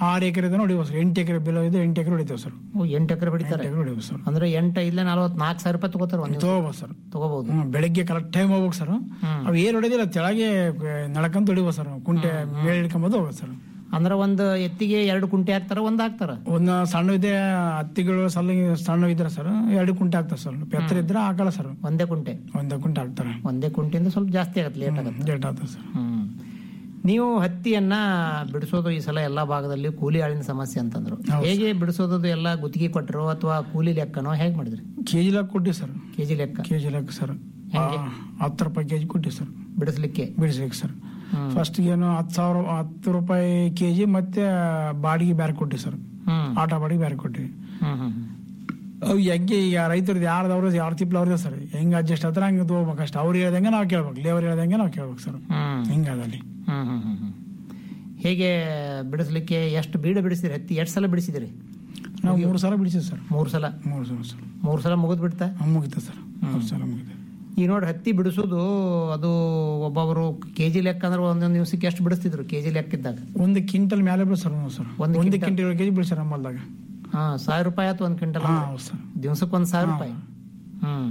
ಆರು ಎಕರೆ ಇದನ್ನ ಹೊಡಿಬೋದು ಸರ್ ಎಂಟು ಎಕರೆ ಬೆಲೆ ಇದೆ ಎಂಟು ಎಕರೆ ಹೊಡಿತೇವೆ ಸರ್ ಓ ಎಂಟು ಎಕರೆ ಬಿಡ್ತಾರೆ ಎಂಟು ಎಕರೆ ಹೊಡಿಬೋದು ಸರ್ ಅಂದ್ರೆ ಎಂಟು ಇಲ್ಲ ನಲ್ವತ್ತು ನಾಲ್ಕು ಸಾವಿರ ರೂಪಾಯಿ ತಗೋತಾರೆ ಒಂದು ತಗೋಬೋದು ಸರ್ ತಗೋಬಹುದು ಹ್ಮ್, ಬೆಳಗ್ಗೆ ಕರೆಕ್ಟ್ ಟೈಮ್ ಹೋಗ್ಬೇಕು ಸರ್ ಅವು ಏನ್ ಹೊಡೆದಿಲ್ಲ ತೆಳಗೆ ನಡ್ಕೊಂತ ಹೊಡಿಬೋದು ಸರ್ ಕುಂಟೆ ಮೇಲೆ ಹಿಡ್ಕೊಂಬೋದು ಹೋಗೋದು ಸರ್ ಅಂದ್ರೆ ಒಂದು ಎತ್ತಿಗೆ ಎರಡು ಕುಂಟೆ ಹಾಕ್ತಾರ ಒಂದ್ ಹಾಕ್ತಾರ ಒಂದು ಸಣ್ಣ ಇದೆ ಹತ್ತಿಗಳು ಸಣ್ಣ ಸಣ್ಣ ಇದ್ರೆ ಸರ್ ಎರಡು ಕುಂಟೆ ಹಾಕ್ತಾರೆ ಸರ್ ಎತ್ತರ ಇದ್ರೆ ಹಾಕಲ್ಲ ಸರ್ ಒಂದೇ ಕುಂಟೆ ಒಂದೇ ಕುಂಟೆ ಹಾಕ್ತಾರೆ ಒಂದೇ ಕುಂಟೆಯಿಂದ ಸ್ವಲ್ಪ ಜಾಸ್ತಿ ಆಗತ್ತೆ ಲೇಟ್ ಆಗತ್ತೆ ಲೇಟ್ ಆಗ್ತದೆ ಸರ್ ಹ್ಮ್ ನೀವು ಹತ್ತಿಯನ್ನ ಬಿಡಿಸೋದು ಈ ಸಲ ಎಲ್ಲಾ ಭಾಗದಲ್ಲಿ ಕೂಲಿ ಆಳಿನ ಸಮಸ್ಯೆ ಅಂತಂದ್ರು ಹೇಗೆ ಬಿಡಿಸೋದು ಎಲ್ಲ ಗುತ್ತಿಗೆ ಕೊಟ್ಟರು ಅಥವಾ ಕೂಲಿ ಲೆಕ್ಕನೋ ಹೇಗೆ ಮಾಡಿದ್ರಿ ಕೆಜಿ ಲೆಕ್ಕ ಕೊಟ್ಟಿವಿ ಸರ್ ಕೆಜಿ ಲೆಕ್ಕ ಕೆಜಿ ಲೆಕ್ಕ ಸರ್ ಹೆಂಗೆ? ಆ, ಹತ್ತು ರೂಪಾಯಿ ಕೆಜಿ ಕೊಟ್ಟಿವಿ ಸರ್ ಬಿಡಿಸ್ಲಿಕ್ಕೆ ಬಿಡಿಸ್ಲಿಕ್ಕೆ ಸರ್ ಫಸ್ಟ್ ಏನು ಹತ್ತು ಸಾವಿರ ಹತ್ತು ರೂಪಾಯಿ ಕೆಜಿ ಮತ್ತೆ ಬಾಡಿಗೆ ಬೇರೆ ಕೊಟ್ಟಿವಿ ಸರ್ ಹ್ಮ್ ಆಟ ಬಾಡಿಗೆ ಬೇರೆ ಕೊಟ್ಟಿವಿ ಹ್ಮ್ ಹ್ಮ್ ಅವು ಹೆಂಗೆ ಈಗ ರೈತರದ್ದು ಯಾರ್ದವ್ರು ಯಾರು ತಿಪ್ಲ ಅವ್ರದ್ದು ಸರ್ ಹೆಂಗ್ ಅಡ್ಜಸ್ಟ್ ಆದ್ರೆ ಹಂಗೆ ತಗೋಬೇಕು ಅಷ್ಟೇ ಅವ್ರು ಹೇಳ್ದಂಗೆ ನಾವು ಕೇಳ್ಬೇಕು ಲೇಬರ್ ಹೇಳ್ದಂಗೆ ನಾವು ಕೇಳ್ಬೇಕು ಸರ್ ಹ್ಮ್ ಹಿಂಗದಲ್ಲಿ ಹ್ಮ್ ಹ್ಮ್ ಹ್ಮ್ ಹ್ಮ್. ಹೇಗೆ ಬಿಡಿಸ್ಲಿಕ್ಕೆ ಎಷ್ಟು ಬೀಡ ಬಿಡಿಸಿದ್ರಿ ಹತ್ತಿ ಎಷ್ಟು ಸಲ ಬಿಡಿಸಿದಿರಿ ನಾವು ಮೂರು ಸಲ ಬಿಡಿಸಿವಿ ಸರ್ ಮೂರು ಸಲ ಮೂರು ಸಲ ಸರ್ ಮೂರು ಸಲ ಮುಗಿದ್ ಬಿಡ್ತಾ ಮುಗಿತ ಸರ್ ಮೂರು ಸಲ ಮುಗಿತ ಈಗ ನೋಡಿ ಹತ್ತಿ ಬಿಡಿಸೋದು ಅದು ಒಬ್ಬೊಬ್ರು ಕೆಜಿ ಲೆಕ್ಕ ಅಂದ್ರೆ ಒಂದೊಂದು ದಿವಸಕ್ಕೆ ಎಷ್ಟು ಬಿಡಿಸ್ತಿದ್ರು ಕೆಜಿ ಲೆಕ್ಕ ಇದ್ದಾಗ ಒಂದು ಕ್ವಿಂಟಲ್ ಮೇಲೆ ಬಿಡಿಸ್ತಾರ ನಾವು ಸರ್ ಒಂದು ಒಂದು ಕ್ವಿಂಟಲ್? ಕ್ವಿಂಟಲ್ ಕೆಜಿ ಬಿಡಿಸ್ಯಾರ ನಮ್ಮಲ್ದಾಗ ಹಾ ಸಾವಿರ ರೂಪಾಯಿ ಆಯ್ತು ಒಂದ್ ಕ್ವಿಂಟಲ್ ಹಾ, ಹೌದು ಸರ್. ದಿವ್ಸಕ್ಕೆ ಒಂದ್ ಸಾವಿರ ರೂಪಾಯಿ ಹ್ಮ್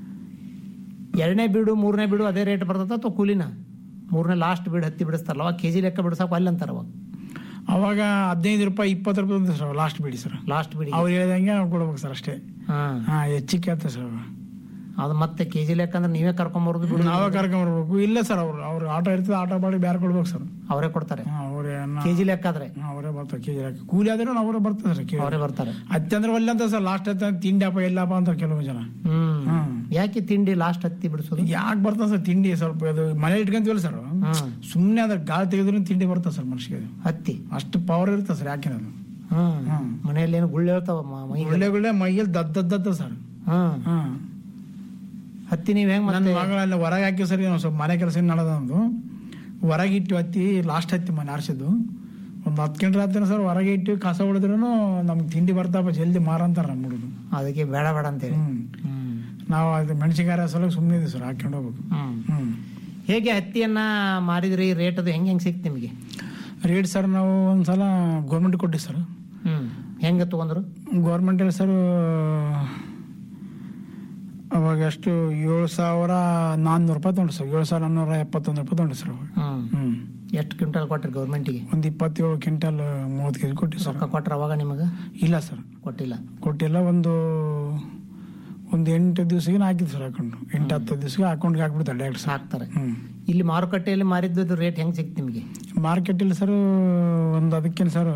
ಎರಡನೇ ಬೀಡು ಮೂರನೇ ಬೀಡು ಅದೇ ರೇಟ್ ಬರ್ತದ ಅಥವಾ ಕೂಲಿನ ಮೂರನೇ ಲಾಸ್ಟ್ ಬೀಡು ಹತ್ತಿ ಬಿಡಿಸ್ತಾರಲ್ಲ ಅವಾಗ ಕೆಜಿ ಲೆಕ್ಕ ಬಿಡಿಸಕ್ ಅಲ್ಲಿ ಅಂತಾರ ಅವಾಗ ಅವಾಗ ಹದಿನೈದು ರೂಪಾಯಿ ಇಪ್ಪತ್ತು ರೂಪಾಯಿ ಬಂದಿದೆ ಸರ್ ಲಾಸ್ಟ್ ಬಿಡಿ ಸರ್ ಲಾಸ್ಟ್ ಬೀಡಿ ಅವ್ರು ಹೇಳ್ದಂಗೆ ನಾವು ಕೊಡ್ಬೇಕು ಸರ್ ಅಷ್ಟೇ ಹಾ ಹಾ ಹೆಚ್ಚಿಗೆ ಕೇಳ್ತಾರೆ ಸರ್ ಅವ್ರು. ಅದು ಮತ್ತೆ ಕೆಜಿ ಲೆಕ್ಕ ಅಂದ್ರೆ ನೀವೇ ಕರ್ಕೊಂಬರೋದು ಬಿಡು ನಾವೇ ಕರ್ಕೊಂಬರ್ಬೇಕು ಇಲ್ಲ ಸರ್ ಅವ್ರು ಅವ್ರು ಆಟೋ ಇರ್ತದೆ ಆಟೋ ಬಾಡಿ ಬೇರೆ ಕೊಡ್ಬೇಕು ಸರ್ ಅವರೇ ಕೊಡ್ತಾರೆ ಅವರೇ ಕೆಜಿ ಲೆಕ್ಕ ಆದ್ರೆ ಅವರೇ ಬರ್ತಾರೆ ಕೆಜಿ ಲೆಕ್ಕ ಕೂಲಿ ಆದ್ರೆ ಅವರೇ ಬರ್ತಾರೆ ಸರ್ ಕೆಜಿ ಅವರೇ ಬರ್ತಾರೆ ಅತ್ತಂದ್ರೆ ಒಳ್ಳೆ ಅಂತ ಸರ್ ಲಾಸ್ಟ್ ಹತ್ತ ತಿಂಡಿಯಪ್ಪ ಎಲ್ಲಪ್ಪ ಅಂತ ಕೆಲವು ಜನ ಹ್ಮ್ ಹ್ಮ್. ಯಾಕೆ ತಿಂಡಿ ಲಾಸ್ಟ್ ಹತ್ತಿ ಬಿಡಿಸೋದು ಯಾಕೆ ಬರ್ತದೆ ಸರ್ ತಿಂಡಿ ಸ್ವಲ್ಪ ಅದು ಮನೆ ಇಟ್ಕೊಂತೀವಲ್ಲ ಸರ್ ಹ್ಮ್ ಸುಮ್ಮನೆ ಅದ್ರ ಗಾಳಿ ತೆಗೆದ್ರು ತಿಂಡಿ ಬರ್ತದೆ ಸರ್ ಮನುಷ್ಯಗೆ ಅದು. ಹತ್ತಿ ಅಷ್ಟು ಪವರ್ ಇರ್ತದೆ ಸರ್ ಯಾಕೆ ಅದು ಹ್ಮ್ ಮನೆಯಲ್ಲಿ ಏನು ಗುಳ್ಳೆ ಹೇಳ್ತಾವ ಮೈ ಒಳ್ಳೆ ಒಳ್ಳೆ ಮೈಯಲ್ಲಿ ದದ್ದ ದದ್ದ ಸರ್ ಹ್ಮ್ ಹ್ಮ್ ಹತ್ತಿ ನೀವ್ ಹೆಂಗ್ ನನ್ನ ಮತ್ತೆ ಮಗಳಲ್ಲಿ ಹೊರಗೆ ಹಾಕಿ ಸರ್ ನಾವು ಸ್ವಲ್ಪ ಮನೆ ಕೆಲಸ ನಡೆದೊಂದು ಹೊರಗೆ ಇಟ್ಟು ಹತ್ತಿ ಲಾಸ್ಟ್ ಹತ್ತಿ ಮನೆ ಆರಿಸಿದ್ದು ಒಂದು ಹತ್ತು ಗಂಟೆ ರಾತ್ರಿ ಸರ್ ಹೊರಗೆ ಇಟ್ಟು ಕಸ ಹೊಡೆದ್ರು ನಮ್ಗೆ ತಿಂಡಿ ಬರ್ತಾಪ ಜಲ್ದಿ ಮಾರಂತಾರ ನಮ್ಮ ಹುಡುಗರು ಅದಕ್ಕೆ ಬೇಡ ಬೇಡ ಅಂತೇಳಿ ಹ್ಮ್ ಹ್ಮ್ ನಾವು ಅದು ಮೆಣಸಿನಕಾಯಿ ಸಲ ಸುಮ್ಮನೆ ಇದೆ ಸರ್ ಹಾಕೊಂಡು ಹೋಗ್ಬೇಕು ಹ್ಮ್ ಹ್ಮ್ ಹೇಗೆ ಹತ್ತಿಯನ್ನ ಮಾರಿದ್ರಿ ರೇಟ್ ಅದು ಹೆಂಗ್ ಹೆಂಗ್ ಸಿಕ್ತು ನಿಮಗೆ ರೇಟ್ ಸರ್ ನಾವು ಒಂದ್ಸಲ ಗೌರ್ಮೆಂಟ್ ಕೊಟ್ಟಿವಿ ಸರ್ ಹ್ಮ್ ಹೆಂಗ ತಗೊಂಡ್ರು ಗೌರ್ಮೆಂಟ್ ಸರ್ ಅವಾಗ ಎಷ್ಟು ಏಳು ಸಾವಿರ ನಾನ್ನೂರು ರೂಪಾಯಿ ತೊಗೊಂಡು ಸರ್ ಏಳು ಸಾವಿರ ನಾನ್ನೂರ ಎಪ್ಪತ್ತೊಂದು ರೂಪಾಯಿ ತೊಗೊಂಡು ಸರ್ ಅವಾಗ ಹ್ಮ್ ಹ್ಮ್ ಎಷ್ಟು ಕ್ವಿಂಟಲ್ ಕೊಟ್ರಿ ಗೌರ್ಮೆಂಟಿಗೆ ಒಂದು ಇಪ್ಪತ್ತೇಳು ಕ್ವಿಂಟಲ್ ಮೂವತ್ತು ಕೆಜಿ ಕೊಟ್ಟಿವಿ ಸರ್ ರೊಕ್ಕ ಕೊಟ್ರ ಅವಾಗ ನಿಮಗ ಇಲ್ಲ ಸರ್ ಕೊಟ್ಟಿಲ್ಲ ಕೊಟ್ಟಿಲ್ಲ ಒಂದು ಒಂದು ಎಂಟು ದಿವಸಕ್ಕೆ ಹಾಕಿದ್ದು ಸರ್ ಅಕೌಂಟ್ ಎಂಟು ಹತ್ತು ದಿವಸಕ್ಕೆ ಅಕೌಂಟ್ಗೆ ಹಾಕ್ಬಿಡ್ತಾರೆ ಡೈರೆಕ್ಟ್ ಸರ್ ಹಾಕ್ತಾರೆ ಹ್ಮ್ ಇಲ್ಲಿ ಮಾರುಕಟ್ಟೆಯಲ್ಲಿ ಮಾರಿದ್ದು ರೇಟ್ ಹೆಂಗ್ ಸಿಕ್ತು ನಿಮಗೆ ಮಾರ್ಕೆಟಲ್ಲಿ ಸರ್ ಒಂದು ಅದಕ್ಕೇನು ಸರ್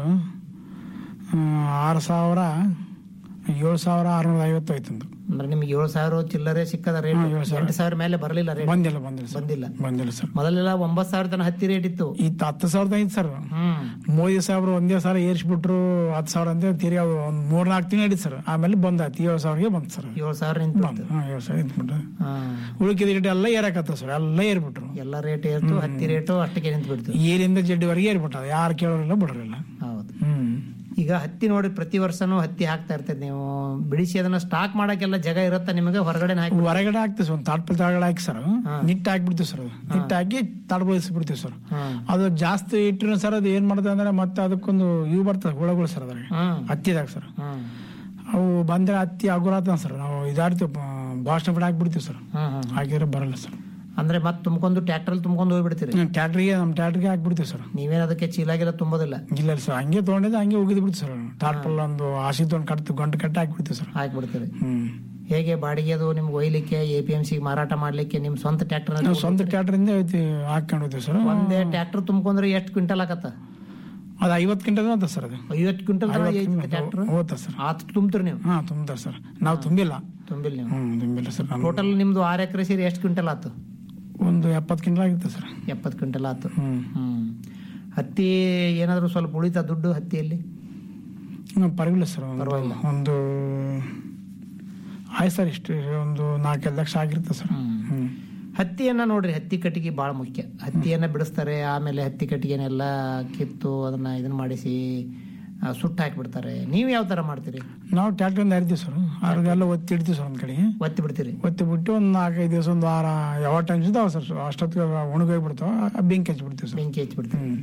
ಆರು ಸಾವಿರ ಏಳು ಸಾವಿರ ಆರುನೂರ ಐವತ್ತು ಆಯ್ತಂದು ಅಂದ್ರೆ ನಿಮ್ಗೆ ಏಳು ಸಾವಿರ ಚಿಲ್ಲರೆ ಸಿಕ್ಕದ ರೇಟ್ ಹಾ, ಏಳು ಸಾವಿರ. ಎಂಟು ಸಾವಿರ ಮೇಲೆ ಬರಲಿಲ್ಲ ರೇಟ್ ಬಂದಿಲ್ಲ ಬಂದಿಲ್ಲ ಸರ್ ಬಂದಿಲ್ಲ ಬಂದಿಲ್ಲ ಸರ್ ಮೊದಲೆಲ್ಲ ಒಂಬತ್ತು ಸಾವಿರ ತನ ಹತ್ತಿ ರೇಟ್ ಇತ್ತು ಇತ್ತು ಹತ್ತು ಸಾವಿರದ ಐದು ಸರ್ ಹ್ಮ್ ಮೋದಿ ಸಾಹೇಬ್ರು ಒಂದೇ ಸಲ ಏರ್ಸ್ಬಿಟ್ರು ಹತ್ತು ಸಾವಿರ ಅಂತ ತಿರ್ಗಿ ಅದು ಒಂದು ಮೂರ್ ನಾಲ್ಕು ತಿಂಗಳು ನಡೀತು ಸರ್ ಆಮೇಲೆ ಬಂದಾಯ್ತು ಏಳು ಸಾವಿರಗೆ ಬಂತು ಸರ್ ಏಳು ಸಾವಿರ ನಿಂತು ಬಂದು ಹಾಂ ಏಳು ಸಾವಿರ ನಿಂತ್ಬಿಟ್ಟು ಹಾ ಉಳಿಕಿದ ರೇಟ್ ಎಲ್ಲ ಏರಕತ್ತ ಸರ್ ಎಲ್ಲ ಏರ್ಬಿಟ್ರು ಎಲ್ಲ ರೇಟ್ ಏರ್ತು ಹತ್ತಿ ರೇಟು ಅಷ್ಟಕ್ಕೆ ನಿಂತು ಬಿಡ್ತು ಏರಿಂದ ಜಡ್ಡಿವರೆಗೆ ಏರ್ಬಿಟ್ಟ ಯಾರು ಕೇಳೋರಿಲ್ಲ ಬಿಡೋರಿಲ್ಲ ಹೌದು ಹ್ಮ್ ಈಗ ಹತ್ತಿ ನೋಡಿ ಪ್ರತಿ ವರ್ಷನೂ ಹತ್ತಿ ಹಾಕ್ತಾ ಇರ್ತದೆ ನೀವು ಬಿಡಿಸಿ ಅದನ್ನ ಸ್ಟಾಕ್ ಮಾಡಕ್ಕೆಲ್ಲ ಜಾಗ ಇರುತ್ತಾ ನಿಮಗೆ ಹೊರಗಡೆ ಹಾಕಿ ಹೊರಗಡೆ ಹಾಕ್ತೀವಿ ಸರ್ ಒಂದು ತಾಟ್ಪಲ್ ತಳಗಡೆ ಹಾಕಿ ಸರ್ ನಿಟ್ಟು ಹಾಕ್ಬಿಡ್ತೀವಿ ಸರ್ ಅದು ನಿಟ್ಟು ಹಾಕಿ ತಡಬಡಿಸ್ಬಿಡ್ತೀವಿ ಸರ್ ಹ್ಮ್. ಅದು ಜಾಸ್ತಿ ಇಟ್ಟರು ಸರ್ ಅದು ಏನ್ ಮಾಡ್ತದೆ ಅಂದ್ರೆ ಮತ್ತೆ ಅದಕ್ಕೊಂದು ಇವು ಬರ್ತದೆ ಹುಳಗಳು ಸರ್ ಅದ್ರಾಗ ಹ್ಮ್ ಹತ್ತಿದಾಗ ಸರ್ ಹ್ಮ್ ಅವು ಬಂದ್ರೆ ಹತ್ತಿ ಆಗುರಾತ ಸರ್ ನಾವು ಇದಾಡ್ತೀವಿ ಬಾಸ್ನ ಬಿಡ ಹಾಕ್ಬಿಡ್ತೀವಿ ಸರ್ ಹ್ಮ್ ಹ್ಮ್ ಹಾಕಿದ್ರೆ ಬರಲ್ಲ ಸರ್ ಅಂದ್ರೆ ಮತ್ತೆ ತುಂಬ್ಕೊಂಡು ಟ್ರ್ಯಾಕ್ಟರ್ ತುಂಬ್ಕೊಂಡು ಹೋಗ್ಬಿಡ್ತೀರಿ ಟ್ಯಾಟ್ರಿಗೆ ನಮ್ಮ ಟ್ಯಾಟ್ರಿಗೆ ಹಾಕ್ಬಿಡ್ತೀವಿ ಸರ್ ನೀವೇನ್ ಅದಕ್ಕೆ ಚೀಲಾಗಿಲ್ಲ ತುಂಬೋದಿಲ್ಲ ಇಲ್ಲ ಸರ್ ಹಂಗೆ ತೊಗೊಂಡಿದ್ದೆ ಹಂಗೆ ಉಗಿದ್ ಬಿಡ್ತೀವಿ ಸರ್ ಟಾರ್ಪಲ್ ಒಂದು ಹಸಿ ತೊಗೊಂಡು ಕಟ್ತು ಗಂಟು ಕಟ್ಟಿ ಹಾಕ್ಬಿಡ್ತೀವಿ ಸರ್ ಹಾಕ್ಬಿಡ್ತೀರಿ ಹ್ಮ್ ಹೇಗೆ ಬಾಡಿಗೆ ಅದು ನಿಮ್ಗೆ ಒಯ್ಲಿಕ್ಕೆ ಎ ಪಿ ಎಂ ಸಿ ಮಾರಾಟ ಮಾಡ್ಲಿಕ್ಕೆ ನಿಮ್ ಸ್ವಂತ ಟ್ರ್ಯಾಕ್ಟರ್ ನಾವು ಸ್ವಂತ ಟ್ಯಾಟ್ರಿಂದ ಐತಿ ಹಾಕೊಂಡು ಹೋಗ್ತೀವಿ ಸರ್ ಒಂದೇ ಟ್ರ್ಯಾಕ್ಟರ್ ತುಂಬ್ಕೊಂಡ್ರೆ ಎಷ್ಟು ಕ್ವಿಂಟಲ್ ಆಗತ್ತ ಅದು ಐವತ್ತು ಗಂಟೆ ಅಂತ ಸರ್ ಅದು ಐವತ್ತು ಕ್ವಿಂಟಲ್ ಟ್ರ್ಯಾಕ್ಟರ್ ಹೋಗ್ತಾ ಸರ್ ಆತ್ ತುಂಬ್ತೀರಿ ನೀವು ಹಾ ತುಂಬ್ತಾರೆ ಸರ್ ನಾವು ತುಂಬಿಲ್ಲ ತುಂಬಿಲ್ಲ ನೀವು ಹ್ಮ್ ತುಂಬಿಲ್ಲ ಸರ್ ನಾನು ಟೋಟಲ್ ನಿಮ್ದು ಆರು ಎಕರೆ ಸೇರಿ ಎಷ್ಟು ಕ್ವಿಂಟಲ್ ಆತು ಒಂದು ಎಪ್ಪತ್ತು ಕ್ವಿಂಟಲ್ ಆಗಿತ್ತು ಸರ್ ಎಪ್ಪತ್ತು ಕ್ವಿಂಟಲ್ ಆತು ಹ್ಮ್ ಹ್ಮ್ ಹತ್ತಿ ಏನಾದ್ರು ಸ್ವಲ್ಪ ಉಳಿತಾ ದುಡ್ಡು ಹತ್ತಿಯಲ್ಲಿ ಹ್ಮ್, ಪರವಾಗಿಲ್ಲ ಸರ್ ಒಂದು- ಪರವಾಗಿಲ್ಲ. ಒಂದು ಆಯ್ತು ಸರ್ ಇಷ್ಟು ಒಂದು ನಾಲ್ಕೈದು ಲಕ್ಷ ಆಗಿರುತ್ತೆ ಸರ್ ಹ್ಮ್ ಹತ್ತಿಯನ್ನ ನೋಡ್ರಿ ಹತ್ತಿ ಕಟ್ಟಿಗೆ ಬಹಳ ಮುಖ್ಯ ಹತ್ತಿಯನ್ನ ಬಿಡಿಸ್ತಾರೆ ಆಮೇಲೆ ಹತ್ತಿ ಕಟ್ಟಿಗೆನೆಲ್ಲ ಕಿತ್ತು ಅದನ್ನ ಇದನ್ನ ಮಾಡಿಸಿ ಆ, ಸುಟ್ಟು ಹಾಕಿಬಿಡ್ತಾರೆ ನೀವು ಯಾವ ತರ ಮಾಡ್ತೀರಿ ನಾವು ಟ್ಯಾಕ್ಟ್ರಿಂದ ಹರಿತೀವಿ ಸರ್ ಅವ್ರಿಗೆಲ್ಲ ಒತ್ತಿ ಇಡ್ತೀವಿ ಸರ್ ಒಂದ್ ಕಡೆಗೆ ಒತ್ತಿ ಬಿಡ್ತೀರಿ ಒತ್ತಿ ಬಿಟ್ಟು ಒಂದು ನಾಲ್ಕೈದು ದಿವಸ ಒಂದು ವಾರ ಯಾವ ಟೈಮ್ ಅವ ಸರ್ ಅಷ್ಟೊತ್ತಿಗೆ ಒಣಗೋಗಿ ಬಿಡ್ತಾವ ಬೆಂಕಿ ಹಚ್ಚಿಬಿಡ್ತೀವಿ ಸರ್ ಬೆಂಕಿ ಹಚ್ಚಿಬಿಡ್ತೀರಿ ಹ್ಮ್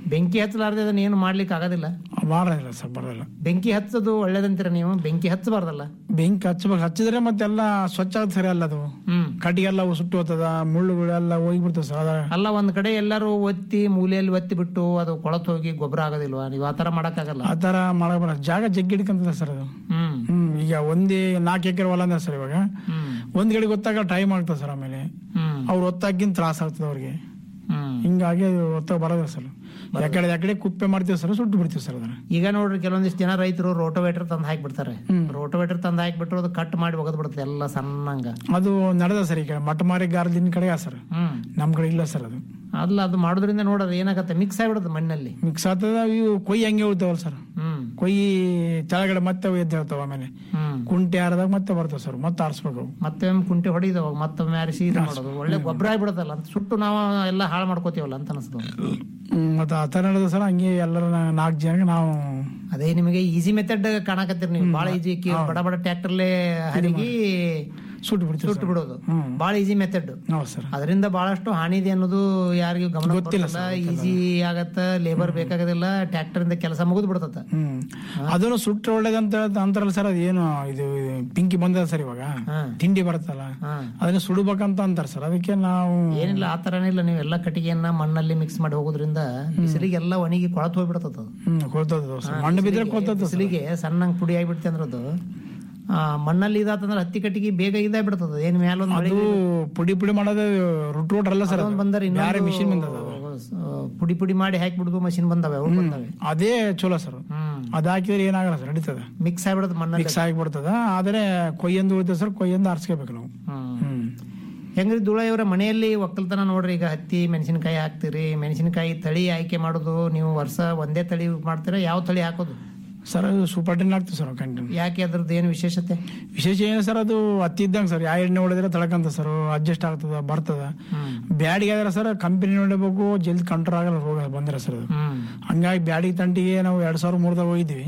ಬೆಂಕಿ ಹಚ್ಚಲಾರ್ದೆ ಅದನ್ನ ಏನು ಮಾಡ್ಲಿಕ್ಕೆ ಆಗೋದಿಲ್ಲ ಮಾಡೋದಿಲ್ಲ ಸರ್ ಬರೋದಿಲ್ಲ ಬೆಂಕಿ ಹಚ್ಚೋದು ಒಳ್ಳೇದಂತೀರ ನೀವು ಬೆಂಕಿ ಹಚ್ಚಬಾರ್ದಲ್ಲ ಬೆಂಕಿ ಹಚ್ಚಬೇಕು ಹಚ್ಚಿದ್ರೆ ಮತ್ತೆಲ್ಲ ಸ್ವಚ್ಛ ಆಗುತ್ತೆ ಸರ್ ಎಲ್ಲ ಅದು ಕಟ್ಟಿಗೆಲ್ಲ ಸುಟ್ಟು ಹೋಗ್ತದ ಮುಳ್ಳುಗಳೆಲ್ಲ ಹೋಗ್ಬಿಡ್ತದೆ ಸರ್ ಅದ ಅಲ್ಲ ಒಂದ್ ಕಡೆ ಎಲ್ಲರೂ ಒತ್ತಿ ಮೂಲೆಯಲ್ಲಿ ಒತ್ತಿ ಬಿಟ್ಟು ಅದು ಕೊಳತ್ ಹೋಗಿ ಗೊಬ್ಬರ ಆಗೋದಿಲ್ವಾ ನೀವು ಆತರ ಮಾಡಕ್ಕಾಗಲ್ಲ ಆ ತರ ಮಾಡಕ್ ಬರಲ್ಲ ಜಾಗ ಜಗ್ಗಿ ಹಿಡ್ಕೊಂತದ ಸರ್ ಅದು ಹ್ಮ್ ಹ್ಮ್ ಈಗ ಒಂದೇ ನಾಲ್ಕು ಎಕರೆ ಹೊಲ ಅಂದ್ರೆ ಸರ್ ಇವಾಗ ಒಂದ್ ಕಡೆ ಗೊತ್ತಾಗ ಟೈಮ್ ಆಗ್ತದೆ ಸರ್ ಆಮೇಲೆ ಅವ್ರು ಒತ್ತಾಗಿನ್ ತ್ರಾಸ ಆಗ್ತದೆ ಅವ್ರಿಗೆ ಹಿಂಗಾಗಿ ಅದು ಒತ್ತಾಗ ಬರೋದಿಲ್ಲ ಸರ್ ಯಾಕಡೆ ಯಾಕಡೆ ಕುಪ್ಪೆ ಮಾಡ್ತೀವಿ ಸರ್ ಸುಟ್ಟು ಬಿಡ್ತೀವಿ ಸರ್ ಅದನ್ನ ಈಗ ನೋಡ್ರಿ ಕೆಲವೊಂದಿಷ್ಟು ಜನ ರೈತರು ರೋಟೋವೇಟರ್ ತಂದು ಹಾಕ್ಬಿಡ್ತಾರೆ ರೋಟೋವೇಟರ್ ತಂದು ಹಾಕ್ಬಿಟ್ರು ಅದು ಕಟ್ ಮಾಡಿ ಒಗದ್ ಬಿಡುತ್ತೆ ಎಲ್ಲ ಸಣ್ಣಂಗ ಅದು ನಡೆದ ಸರ್ ಈ ಕಡೆ ಮಟ್ಟ ಮಾರಿ ಗಾರದಿನ ಕಡೆ ಸರ್ ಹ್ಮ್ ನಮ್ ಕಡೆ ಇಲ್ಲ ಸರ್ ಅದು ಅಲ್ಲ ಅದು ಮಾಡೋದ್ರಿಂದ ನೋಡೋದು ಏನಾಗತ್ತೆ ಮಿಕ್ಸ್ ಆಗಿಬಿಡುತ್ತೆ ಮಣ್ಣಲ್ಲಿ ಮಿಕ್ಸ್ ಆಗ್ತದ ಇವು ಕೊಯ್ಯಿ ಹಂಗೆ ಹೋಗ್ತಾವಲ್ಲ ಸರ್ ಹ್ಮ್ ಕೊಯ್ಯಿ ಕೆಳಗಡೆ ಮತ್ತೆ ಅವು ಎದ್ದು ಹೇಳ್ತಾವ ಆಮೇಲೆ ಹ್ಮ್ ಕುಂಟೆ ಹಾರದಾಗ ಮತ್ತೆ ಬರ್ತವೆ ಸರ್ ಮತ್ತೆ ಆರಿಸ್ಬೇಕು ಅವು. ಮತ್ತೆ ಒಮ್ಮೆ ಕುಂಟೆ ಹೊಡಿದವಾಗ ಮತ್ತೊಮ್ಮೆ ಆರಿಸಿ ಇದು ಮಾಡೋದು ಒಳ್ಳೆ ಗೊಬ್ಬರ ಆಗಿಬಿಡುತ್ತಲ್ಲ ಅಂತ ಸುಟ್ಟು ನಾವು ಎಲ್ಲ ಹಾಳು ಮಾಡ್ಕೋತೀವಲ್ಲ ಅಂತ ಅನಿಸ್ತದೆ ಹ್ಮ್, ಮತ್ತೆ ಆ ತರ ನಡೆದ ಸರ್ ಹಂಗೆ ಎಲ್ಲರ ನಾಲ್ಕು ಜನಕ್ಕೆ ನಾವು ಅದೇ ನಿಮಗೆ ಈಸಿ ಮೆಥಡ್ ಕಾಣಕತ್ತೀರಿ ನೀವು ಬಹಳ ಈಜಿ ಬಡ ಬಡ ಟ್ರ್ಯಾಕ್ಟರ್ಲೆ ಹರಿಗಿ ಸುಟ್ಟು ಬಿಡ್ತೀವಿ ಸುಟ್ಟು ಬಿಡೋದು ಬಹಳ ಈಸಿ ಮೆಥಡ್ ಹೌದು ಸರ್ ಅದರಿಂದ ಬಹಳಷ್ಟು ಹಾನಿ ಇದೆ ಅನ್ನೋದು ಯಾರಿಗೂ ಗಮನ ಗೊತ್ತಿಲ್ಲ ಈಸಿ ಆಗತ್ತ ಲೇಬರ್ ಬೇಕಾಗೋದಿಲ್ಲ ಟ್ರ್ಯಾಕ್ಟರ್ ಇಂದ ಕೆಲಸ ಮುಗಿದು ಬಿಡ್ತದ ಹ್ಮ್ ಅದನ್ನು ಸುಟ್ರೆ ಒಳ್ಳೇದಂತ ಅಂತಾರಲ್ಲ ಸರ್ ಅದೇನು ಇದು ಪಿಂಕಿ ಬಂದದ ಸರ್ ಇವಾಗ ತಿಂಡಿ ಬರುತ್ತಲ್ಲ ಅದನ್ನ ಸುಡ್ಬೇಕಂತ ಅಂತಾರ ಸರ್ ಅದಕ್ಕೆ ನಾವು ಏನಿಲ್ಲ ಆ ತರನಿಲ್ಲ ನೀವು ಎಲ್ಲ ಕಟ್ಟಿಗೆಯನ್ನ ಮಣ್ಣಲ್ಲಿ ಮಿಕ್ಸ್ ಮಾಡಿ ಹೋಗೋದ್ರಿಂದ ಬಿಸಿಲಿಗೆ ಎಲ್ಲ ಒಣಗಿ ಕೊಳತು ಹೋಗ್ಬಿಡ್ತದ ಅದು ಹ್ಮ್ ಕೊಳ್ತದ ಸರ್ ಮಣ್ಣು ಬಿದ್ರೆ ಕೊಳ್ತದ ಸರ್. ಬಿಸಿಲಿಗೆ ಸಣ್ಣಂಗ್ ಪುಡಿ ಆಗಿಬಿಡ್ತೆ ಅಂದ್ರೆ ಅದು ಆ, ಮಣ್ಣಲ್ಲಿ ಇದಾತಂದ್ರೆ ಹತ್ತಿ ಕಟ್ಟಿಗೆ ಬೇಗ ಇದಾಗಿ ಬಿಡ್ತದ ಏನ್ ಮ್ಯಾಲೊಂದು ಅದು ಪುಡಿ ಪುಡಿ ಮಾಡೋದು ರುಟ್ ರೋಟ್ ಅಲ್ಲ ಸರ್ ಅದು. ಬಂದರೆ ಬ್ಯಾರೆ ಮಿಷಿನ್ ಬಂದದ ಅದು. ಪುಡಿ ಪುಡಿ ಮಾಡಿ ಹಾಕ್ಬಿಡುದು ಮಷಿನ್ ಬಂದವೆ ಅವು ಬಂದವೆ ಅದೇ ಚಲೋ ಸರ್ ಅದ್ ಹಾಕಿದ್ರೆ ಏನಾಗಲ್ಲ ಸರ್ ನಡೀತದ ಮಿಕ್ಸ್ ಆಗ್ಬಿಡುತ್ತೆ ಮಣ್ಣಲ್ಲಿ ಮಿಕ್ಸ್ ಆಗಿಬಿಡ್ತದ ಆದ್ರೆ ಕೊಯ್ಯಂದು ಉಳಿತದೆ ಸರ್ ಕೊಯ್ಯಂದು ಆರಿಸ್ಕೋಬೇಕು ನಾವು ಹ್ಮ್ ಹೆಂಗ್ರಿ ಧೂಳ ಇವರ ಮನೆಯಲ್ಲಿ ಒಕ್ಕಲ್ತನ ನೋಡ್ರಿ ಈಗ ಹತ್ತಿ ಮೆಣಸಿನಕಾಯಿ ಹಾಕ್ತಿರಿ ಮೆಣಸಿನಕಾಯಿ ತಳಿ ಆಯ್ಕೆ ಮಾಡೋದು ನೀವು ವರ್ಷ ಒಂದೇ ತಳಿ ಮಾಡ್ತೀರಾ ಯಾವ ತಳಿ ಹಾಕೋದು ಸರ್ ಅದು ಸೂಪರ್ ಟೆನ್ ಆಗ್ತದೆ ಸರ್ ಕಂಟಿನ್ಯೂ ಯಾಕೆ ಅದ್ರದ್ದು ಏನು ವಿಶೇಷತೆ ವಿಶೇಷ ಏನು ಸರ್ ಅದು ಹತ್ತಿ ಇದ್ದಂಗೆ ಸರ್ ಯಾವ ಎಣ್ಣೆ ಹೊಡೆದ್ರೆ ತಳಕಂತ ಸರ್ ಅಡ್ಜಸ್ಟ್ ಆಗ್ತದ ಬರ್ತದ ಬ್ಯಾಡಿಗೆ ಆದ್ರೆ ಸರ್ ಕಂಪನಿ ನೋಡಬೇಕು ಜಲ್ದಿ ಕಂಟ್ರೋಲ್ ಆಗಲ್ಲ ರೋಗ ಬಂದ್ರೆ ಸರ್ ಅದು ಹಂಗಾಗಿ ಬ್ಯಾಡಿಗೆ ತಂಟಿಗೆ ನಾವು ಎರಡ್ ಸಾವಿರ ಮೂರದಾಗ ಹೋಗಿದ್ವಿ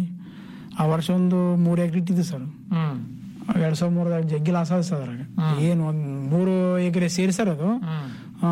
ಆ ವರ್ಷ ಒಂದು ಮೂರು ಎಕರೆ ಇಟ್ಟಿದ್ವಿ ಸರ್ ಹ್ಮ್ ಎರಡ್ ಸಾವಿರ ಮೂರದಾಗ ಜಗ್ಗಿ ಲಾಸ್ ಆದ ಸರ್ ಅದ್ರಾಗ ಏನು ಒಂದ್ ಮೂರು ಎಕರೆ ಸೇರಿ ಸರ್ ಅದು ಆ,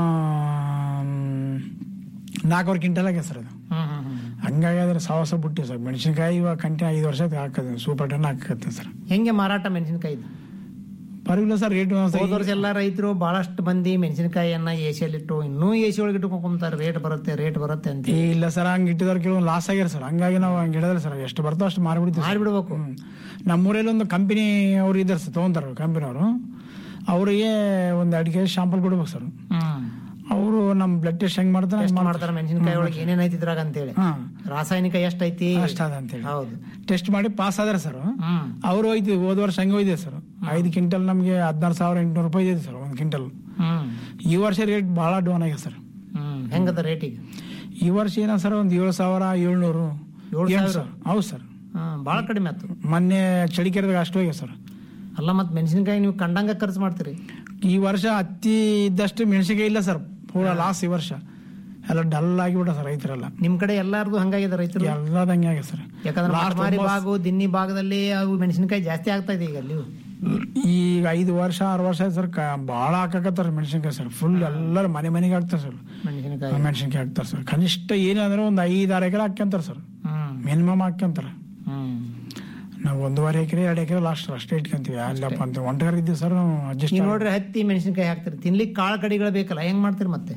ನಾಲ್ಕೂವರೆ ಕ್ವಿಂಟಲ್ ಆಗ್ಯದ ಸರ್ ಅದು ಹ್ಮ್ ಹ್ಮ್ ಹ್ಮ್ ಹಂಗಾಗಿ ಅದ್ರ ಸಾವಸ ಬಿಟ್ಟಿವಿ ಸರ್ ಮೆಣಸಿನಕಾಯಿ ಇವಾಗ ಕಂಟಿನ್ಯೂ ಐದು ವರ್ಷ ಹಾಕದ ಸೂಪರ್ ಟನ್ ಹಾಕತ್ತೆ ಸರ್ ಹೆಂಗೆ ಮಾರಾಟ ಮೆಣಸಿನಕಾಯಿ ಪರವಾಗಿಲ್ಲ ಸರ್ ರೇಟ್ ಹೋದ ವರ್ಷ ಎಲ್ಲ ರೈತರು ಬಹಳಷ್ಟು ಮಂದಿ ಮೆಣಸಿನಕಾಯಿಯನ್ನ ಎಸಿಯಲ್ಲಿಟ್ಟು ಇನ್ನೂ ಎಸಿ ಒಳಗೆ ಇಟ್ಕೊಂತಾರೆ ರೇಟ್ ಬರುತ್ತೆ ರೇಟ್ ಬರುತ್ತೆ ಅಂತ ಏ ಇಲ್ಲ ಸರ್ ಹಂಗ್ ಇಟ್ಟಿದವ್ರು ಕೆಲವೊಂದು ಲಾಸ್ ಆಗ್ಯಾರ ಸರ್ ಹಂಗಾಗಿ ನಾವು ಹಂಗೆ ಇಡೋದಿಲ್ಲ ಸರ್ ಎಷ್ಟು ಬರ್ತೋ ಅಷ್ಟು ಮಾರ್ಬಿಡ್ತೀವಿ ಮಾರ್ಬಿಡ್ಬೇಕು ನಮ್ಮೂರಲ್ಲಿ ಒಂದು ಕಂಪನಿ ಅವ್ರು ಇದ್ದಾರೆ ಸರ್ ತೊಗೊಂತಾರ ಕಂಪನಿ ಅವರು ಅವರಿಗೆ ಒಂದು ಎರಡು ಕೆ ಜಿ ಶಾಂಪಲ್ ಕೊಡ್ಬೇಕು ಸರ್ ಹ್ಮ್ ಅವರು ನಮ್ಮ ಬ್ಲಡ್ ಟೆಸ್ಟ್ ಹೆಂಗ್ ಮಾಡ್ತಾರೆ ಟೆಸ್ಟ್ ಮಾಡ್ತಾರೆ ಮೆಣಸಿನಕಾಯಿ ಒಳಗೆ ಏನೇನ್ ಐತಿ ಇದ್ರಾಗ ಅಂತೇಳಿ ಹಾ. ರಾಸಾಯನಿಕ ಎಷ್ಟೈತಿ ಅಷ್ಟದ ಅಂತೇಳಿ ಹೌದು ಟೆಸ್ಟ್ ಮಾಡಿ ಪಾಸ್ ಆದ್ರೆ ಸರ್ ಹ್ಮ್ ಅವ್ರು ಹೋಯ್ತು ಹೋದ ವರ್ಷ ಹಂಗೆ ಹೋಯ್ದೆ ಸರ್ ಐದು ಕ್ವಿಂಟಲ್ ನಮಗೆ ಹದಿನಾರು ಸಾವಿರ ಎಂಟುನೂರು ರೂಪಾಯಿ ಇದೆ ಸರ್ ಒಂದು ಕ್ವಿಂಟಲ್ ಹ್ಮ್ ಈ ವರ್ಷ ರೇಟ್ ಭಾಳ ಡೌನ್ ಆಗಿದೆ ಸರ್ ಹ್ಮ್ ಹೆಂಗದ ರೇಟಿಗೆ ಈ ವರ್ಷ ಏನ ಸರ್ ಒಂದು ಏಳು ಸಾವಿರ ಏಳ್ನೂರು ಏಳು ಏನು ಸಾವಿರ? ಸರ್ ಹೌದು ಸರ್ ಹ್ಮ್ ಭಾಳ ಕಡಿಮೆ ಆಯ್ತು ಮೊನ್ನೆ ಚಳಿಕೆರೆದಾಗ ಅಷ್ಟು ಹೋಗ್ಯ ಸರ್ ಅಲ್ಲ ಮತ್ತೆ ಮೆಣಸಿನಕಾಯಿ ನೀವು ಕಂಡಂಗ ಖರ್ಚು ಮಾಡ್ತೀರಿ ಈ ವರ್ಷ ಹತ್ತಿ ಇದ್ದಷ್ಟು ಮೆಣಸಿನಕಾಯಿ ಇಲ್ಲ ಸರ್ ಪೂರಾ ಲಾಸ್ ಈ ವರ್ಷ ಎಲ್ಲ ಡಲ್ ಆಗಿಬಿಟ್ಟ ಸರ್ ರೈತರೆಲ್ಲ ನಿಮ್ ಕಡೆ ಎಲ್ಲಾರ್ದು ಹಂಗಾಗಿದೆ ರೈತರು ಎಲ್ಲದ ಹಂಗೆ ಆಗಿದೆ ಸರ್ ಯಾಕಂದ್ರೆ Last ಮಾರಿ ಒಂಬತ್ತು- ಭಾಗ ದಿನ್ನಿ ಭಾಗದಲ್ಲಿ ಅವು ಮೆಣಸಿನಕಾಯಿ ಜಾಸ್ತಿ ಆಗ್ತಾ ಇದೆ ಈಗ ಅಲ್ಲಿ ಈಗ ಐದು ವರ್ಷ ಆರು ವರ್ಷ ಆಯ್ತು ಸರ್ ಭಾಳ ಹಾಕಕತ್ತಾರ ಮೆಣಸಿನಕಾಯಿ ಸರ್ ಫುಲ್ ಎಲ್ಲರೂ ಮನೆ ಮನೆಗೆ ಹಾಕ್ತಾರೆ ಸರ್ ಮೆಣಸಿನಕಾಯಿ ಮೆಣಸಿನಕಾಯಿ ಹಾಕ್ತಾರೆ ಸರ್ ಕನಿಷ್ಠ ಏನಂದ್ರೆ ಒಂದು ಐದು ಆರು ಎಕರೆ ಹಾಕ್ಯಂತಾರೆ ಸರ್ ಹ್ಮ್ ಮಿನಿಮಮ್ ಹಾಕ್ಯಂತಾರೆ ಹ್ಮ್ ನಾವು ಒಂದೂವರೆ ಎಕರೆ ಎರಡು ಎಕರೆ ಲಾಸ್ಟ್ ಅಷ್ಟೇ ಇಟ್ಕೊಂತೀವಿ ಅಲ್ಲಪ್ಪ ಅಂತ ಒಂಟಗಾರ ಇದ್ದೀವಿ ಸರ್ ನಾವು ಅಡ್ಜಸ್ಟ್ ನೀವು ನೋಡ್ರಿ ಹತ್ತಿ ಮೆಣಸಿನಕಾಯಿ ಹಾಕ್ತಿರಿ ತಿನ್ಲಿಕ್ಕೆ ಕಾಳು ಕಡಿಗಳು ಬೇಕಲ್ಲ ಹೆಂಗ್ ಮಾಡ್ತೀರಿ ಮತ್ತೆ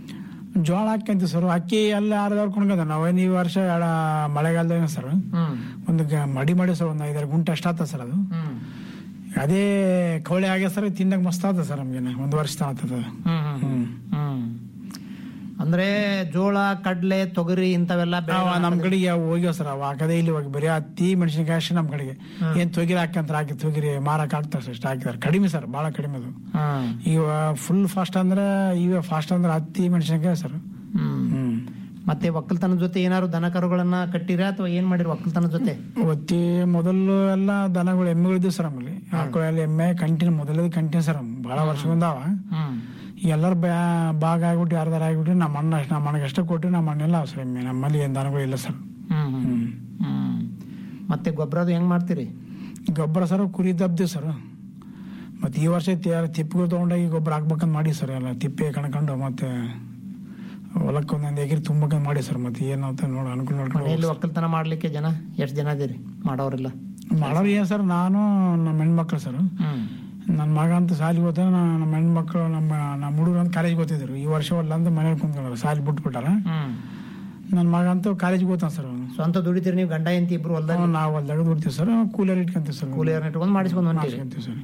ಜೋಳ ಹಾಕ್ಯಂತೀವಿ ಸರ್ ಅಕ್ಕಿ ಎಲ್ಲ ಆರ್ದವ್ರು ಕೊಂಡ್ಕೊಂಡ ನಾವೇನು ಈ ವರ್ಷ ಎಡ ಮಳೆಗಾಲದಾಗ ಸರ್ ಹ್ಮ್ ಒಂದು ಗ- ಮಡಿ ಮಾಡಿ ಸರ್ ಒಂದು ಐದಾರು ಗುಂಟೆ ಅಷ್ಟ ಆತ ಸರ್ ಅದು ಹ್ಮ್ ಅದೇ ಕವಳೆ ಆಗ್ಯ ಸರ್ ತಿನ್ನಕ್ ಮಸ್ತ್ ಆತ ಸರ್ ನಮ್ಗೆ ಒಂದು ವರ್ಷ ಆತದ ಹ್ಮ್ ಹ್ಮ್ ಹ್ಮ್ ಅಂದ್ರೆ ಜೋಳ ಕಡ್ಲೆ ತೊಗರಿ ಇಂಥವೆಲ್ಲ ಬೆಳೆ ಅವ ನಮ್ ಕಡೆಗೆ ಅವು ಹೋಗ್ಯಾವ ಸರ್ ಅವ ಹಾಕದೇ ಇಲ್ಲಿ ಇವಾಗ ಬರೀ ಹತ್ತಿ ಮೆಣಸಿನಕಾಯಿ ಅಷ್ಟೇ ನಮ್ ಕಡೆಗೆ ಏನ್ ತೊಗಿರಿ ಹಾಕಂತ ಹಾಕಿ ತೊಗಿರಿ ಮಾರಕ್ ಹಾಕ್ತಾರೆ ಸರ್ ಇಷ್ಟ ಹಾಕಿದಾರೆ ಕಡಿಮೆ ಸರ್ ಬಹಳ ಕಡಿಮೆ ಅದು ಹ್ಮ್ ಈಗ ಫುಲ್ ಫಾಸ್ಟ್ ಅಂದ್ರೆ ಈಗ ಫಾಸ್ಟ್ ಅಂದ್ರೆ ಹತ್ತಿ ಮೆಣಸಿನಕಾಯಿ ಸರ್ ಹ್ಮ್ ಹ್ಮ್ ಮತ್ತೆ ಒಕ್ಕಲ್ತನದ ಜೊತೆ ಏನಾದ್ರು ದನ ಕರುಗಳನ್ನ ಕಟ್ಟಿರಾ ಅಥವಾ ಏನ್ ಮಾಡಿರಿ ಒಕ್ಕಲ್ತನದ ಜೊತೆ ಒತ್ತಿ ಮೊದಲು ಎಲ್ಲ ದನಗಳು ಎಮ್ಮೆಗಳು ಇದ್ವು ಸರ್ ಆಮೇಲೆ ಆಕಳು ಎಲ್ಲ ಎಮ್ಮೆ ಕಂಟಿನ್ಯೂ ಮೊದಲದು ಕಂಟಿನ್ಯೂ ಸರ್ ಬಹಳ ವರ್ಷದಿಂದಾವ ಹ್ಮ್ ಎಲ್ಲರೂ ಭಾಗ ಆಗ್ಬಿಟ್ಟು ಯಾರ್ದಾರ ಆಗ್ಬಿಟ್ಟು ನಮ್ಮ ಅಣ್ಣ ಅಷ್ಟೇ ನಮ್ಮ ಅಣ್ಣಗೆ ಅಷ್ಟೇ ಕೊಟ್ಟು ನಮ್ಮ ಅಣ್ಣೆಲ್ಲ ಸರ್ ಎಮ್ಮೆ ನಮ್ಮಲ್ಲಿ ಏನು ದನಗಳು ಇಲ್ಲ ಸರ್ ಹ್ಮ್ ಹ್ಮ್ ಹ್ಮ್ ಮತ್ತೆ ಗೊಬ್ಬರದು ಹೆಂಗ್ ಮಾಡ್ತೀರಿ ಗೊಬ್ಬರ ಸರ್ ಕುರಿ ದಬ್ದಿವಿ ಸರ್ ಮತ್ತೆ ಈ ವರ್ಷ ತಿಪ್ಪಗಳು ತೊಗೊಂಡೋಗಿ ಗೊಬ್ಬರ ಹಾಕ್ಬೇಕಂತ ಮಾಡಿ ಸರ್ ಎಲ್ಲ ತಿಪ್ಪೆ ಕಣ್ಕೊಂಡು ಮತ್ತೆ ಹೊಲಕ್ಕೆ ಒಂದೊಂದು ಎಕರೆ ತುಂಬಕ್ಕೆ ಮಾಡಿ ಸರ್ ಮತ್ತೆ ಏನಂತ ನೋಡಿ ಅನುಕೂಲ ನೋಡ್ಕೊಂಡು ಮನೆಯಲ್ಲಿ ಒಕ್ಕಲ್ತನ ಮಾಡ್ಲಿಕ್ಕೆ ಜನ ಎಷ್ಟು ಜನ ಇದೀರಿ ಮಾಡೋರಿಲ್ಲ ಮಾಡೋರು ಏನ್ ಸರ್ ನಾನು ನಮ್ಮ ಹೆಣ್ಮಕ್ಳು ಸರ್ ನನ್ನ ಮಗ ಅಂತ ಸಾಲಿಗೆ ಹೋದ ನಮ್ಮ ಹೆಣ್ಮಕ್ಳು ನಮ್ಮ ನಮ್ಮ ಹುಡುಗರು ಅಂತ ಕಾಲೇಜ್ಗೆ ಓದ್ತಿದ್ರು ಈ ವರ್ಷ ಒಲ್ಲ ಅಂತ ಮನೇಲಿ ಕುಂತ್ಕೊಂಡ್ರು ಸಾಲಿ ಬಿಟ್ಬಿಟ್ಟಾರ ನನ್ನ ಮಗ ಅಂತೂ ಕಾಲೇಜ್ಗೆ ಓದ್ತಾನ ಸರ್ ಅವನು ಸ್ವಂತ ದುಡಿತೀರಿ ನೀವು ಗಂಡ ಎಂತಿ ಇಬ್ರು ಹೊಲ್ದಾಗ ನಾವು ಹೊಲ್ದಾಗ ದುಡ್ತೀವಿ ಸರ್ ಕೂಲಿಯರ್ ಇಟ್ಕೊಂತೀವಿ ಸರ್ ಕೂಲಿಯರ್ ಇಟ್ಕೊಂಡು ಮಾಡಿಸ್ಕೊಂಡು ಹೊಂಟಿರಿ ಮಾಡಿಸ್ಕೊಂತೀವಿ ಸರ್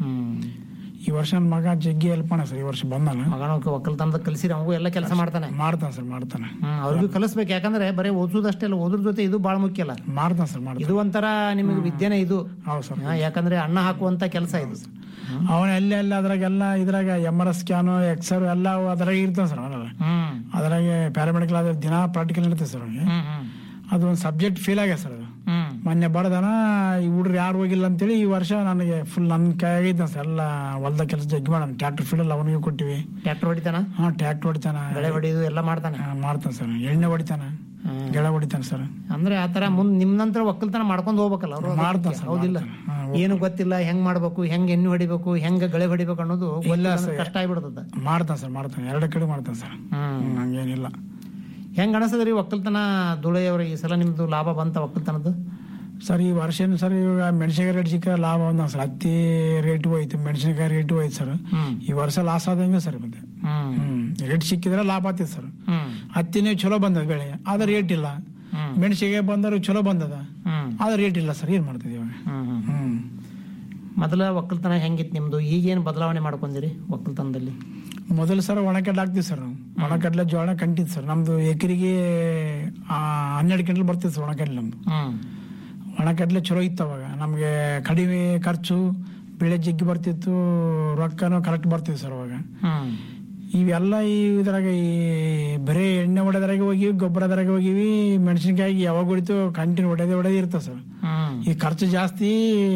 ಈ ವರ್ಷ ನನ್ನ ಮಗ ಜಗ್ಗಿ ಹೆಲ್ಪ್ ಮಾಡ ಸರ್ ಈ ವರ್ಷ ಬಂದಾನ ಮಗನ ಒಕ್ಕಲ್ತನದ ಕಲಿಸಿರಿ ಅವಂಗೂ ಎಲ್ಲ ಕೆಲಸ ಮಾಡ್ತಾನೆ ಮಾಡ್ತಾನೆ ಸರ್ ಮಾಡ್ತಾನೆ ಹ್ಮ್ ಅವ್ರಿಗೂ ಕಲಿಸ್ಬೇಕು ಯಾಕಂದ್ರೆ ಬರೀ ಓದಿಸೋದಷ್ಟೇ ಅಲ್ಲ ಓದ್ರ ಜೊತೆ ಇದು ಬಹಳ ಮುಖ್ಯ ಅಲ್ಲ ಮಾಡ್ತಾನೆ ಸರ್ ಮಾಡ್ತಾನೆ ಇದು ಒಂಥರ ನಿಮಗೆ ವಿದ್ಯೆನೇ ಇದು ಹೌದು ಸರ್ ಹಾ, ಯಾಕಂದ್ರೆ ಅನ್ನ ಹಾಕುವಂತ ಕೆಲಸ ಇದು ಅವನ ಅಲ್ಲಿ ಅಲ್ಲಿ ಅದ್ರಾಗೆಲ್ಲ ಇದ್ರಾಗ ಎಮ್ ಆರ್ ಸ್ಕ್ಯಾನು ಎಕ್ಸರ್ ಎಲ್ಲ ಅದ್ರಾಗ ಇರ್ತಾವ ಸರ್ ಅವನೆಲ್ಲ ಹ್ಮ್ ಅದ್ರಾಗೆ ಪ್ಯಾರಾಮೆಡಿಕಲ್ ಆದ್ರೆ ದಿನ ಪ್ರಾಕ್ಟಿಕಲ್ ಇರ್ತದೆ ಸರ್ ಅವನಿಗೆ ಹ್ಮ್ ಹ್ಮ್ ಅದು ಒಂದು ಸಬ್ಜೆಕ್ಟ್ ಫೇಲ್ ಆಗ್ಯ ಸರ್ ಅದು ಹ್ಮ್ ಮೊನ್ನೆ ಬಡದನ ಈ ಹುಡ್ರು ಯಾರು ಹೋಗಿಲ್ಲ ಅಂತೇಳಿ ಈ ವರ್ಷ ನನಗೆ ಫುಲ್ ನನ್ನ ಕೈಯಾಗಿದ್ದ ಸರ್ ಎಲ್ಲ ಹೊಲ್ದ ಕೆಲಸ ಜಗ್ಗಿ ಮಾಡೋಣ ಟ್ರ್ಯಾಕ್ಟರ್ ಫೀಲ್ಡ್ ಅವನಿಗೆ ಕೊಟ್ಟಿವಿ ಟ್ರ್ಯಾಕ್ಟರ್ ಹೊಡಿತಾನ ಹಾ ಟ್ರ್ಯಾಕ್ಟರ್ ಹೊಡಿತಾನ ಬೆಳೆ ಹೊಡಿಯೋದು ಎಲ್ಲ ಮಾಡ್ತಾನೆ ಹಾ, ಮಾಡ್ತಾನೆ ಸರ್ ಎಣ್ಣೆ ಹೊಡಿತಾನ ಗೆಳೆ ಹೊಡಿತಾನೆ ಸರ್ ಅಂದ್ರೆ ಆತರ ಮುಂದ್ ನಿಮ್ ನಂತರ ಒಕ್ಕಲ್ತನ ಮಾಡ್ಕೊಂಡು ಹೋಗ್ಬೇಕಲ್ಲ ಅವರು ಮಾಡ್ತಾನೆ ಸರ್, ಹೌದಿಲ್ಲ ಮಾಡ್ತಾನೆ. ಏನು ಗೊತ್ತಿಲ್ಲ ಹೆಂಗ್ ಮಾಡ್ಬೇಕು ಹೆಂಗ್ ಎಣ್ಣೆ ಹೊಡಿಬೇಕು ಹೆಂಗ್ ಗಳೆ ಹೊಡಿಬೇಕು ಅನ್ನೋದು ಗೊತ್ತಿಲ್ಲ ಅಂದ್ರೆ ಸರ್. ಕಷ್ಟ ಆಗ್ಬಿಡ್ತದ ಮಾಡ್ತಾನೆ ಸರ್ ಮಾಡ್ತಾನೆ ಎರಡು ಕಡೆ ಮಾಡ್ತಾನೆ ಸರ್ ಹ್ಮ್, ಹಂಗೇನಿಲ್ಲ ಹೆಂಗ್ ಅನಸದ್ರಿ ಒಕ್ಕಲ್ತನ ದುಳೆಯವ್ರ ಈ ಸಲ ನಿಮ್ದು ಲಾಭ ಬಂತ ಒಕ್ಕಲ್ತನದ್ದು ಸರ್ ಈ ವರ್ಷ ಏನು ಸರ್ ಇವಾಗ ಮೆಣಸಿನಕಾಯಿ ರೇಟ್ ಸಿಕ್ಕ ಲಾಭ ಒಂದ ಸರ್ ಹತ್ತಿ ರೇಟ್ ಹೋಯ್ತು ಮೆಣಸಿನಕಾಯಿ ರೇಟ್ ಹೋಯ್ತು ಸರ್ ಈ ವರ್ಷ ಲಾಸ್ ಆದಂಗೆ ಸರ್ ಮತ್ತೆ ಹ್ಮ್ ರೇಟ್ ಸಿಕ್ಕಿದ್ರೆ ಲಾಭ ಆಗ್ತದೆ ಸರ್ ಹ್ಮ್ ಹತ್ತಿನೇ ಚಲೋ ಬಂದದ ಬೆಳೆ ಆದ್ರೆ ರೇಟ್ ಇಲ್ಲ ಮೆಣಸಿಗೆ ಬಂದರು ಚಲೋ ಬಂದದ ಹ್ಮ್ ಆದ್ರೆ ರೇಟ್ ಇಲ್ಲ ಸರ್ ಏನ್ ಮಾಡ್ತದೆ ಇವಾಗ ಹ್ಮ್ ಹ್ಮ್ ಮೊದಲ ಒಕ್ಕಲ್ತನ ಹೆಂಗಿತ್ತು ನಿಮ್ದು ಈಗೇನು ಬದಲಾವಣೆ ಮಾಡ್ಕೊಂಡಿರಿ ಒಕ್ಕಲ್ತನದಲ್ಲಿ ಮೊದಲು ಸರ್ ಒಣಕಡ್ಲೆ ಹಾಕ್ತಿವಿ ಸರ್ ನಾವು ಒಣಕಡ್ಲೆ ಜೋಳ ಕಂಟಿದ್ ಸರ್ ನಮ್ದು ಎಕರೆಗೆ ಹನ್ನೆರಡು ಕ್ವಿಂಟಲ್ ಬರ್ತಿತ್ತು ಸರ್ ಒಣಕಡ್ಲೆ ನಮ್ದು ಹ್ಮ್ ಒಣಕಡ್ಲೆ ಚಲೋ ಇತ್ತು ಅವಾಗ ನಮಗೆ ಕಡಿಮೆ ಖರ್ಚು ಬೆಳೆ ಜಗ್ಗಿ ಬರ್ತಿತ್ತು ರೊಕ್ಕನೂ ಕರೆಕ್ಟ್ ಬರ್ತಿತ್ತು ಸರ್ ಅವಾಗ ಹ್ಮ್ ಇವೆಲ್ಲ ಈ ಇದ್ರಾಗ ಈ ಬರೀ ಎಣ್ಣೆ ಹೊಡೆದ್ರಾಗ ಹೋಗಿವಿ ಗೊಬ್ಬರದ್ರಾಗ ಹೋಗಿವಿ ಮೆಣಸಿನ್ಕಾಯಿ ಯಾವಾಗ ಹೊಡಿತು ಕಂಟಿನ್ಯೂ ಹೊಡೆದೇ ಹೊಡೆದೇ ಇರ್ತದೆ ಸರ್ ಹ್ಮ್ ಈ ಖರ್ಚು ಜಾಸ್ತಿ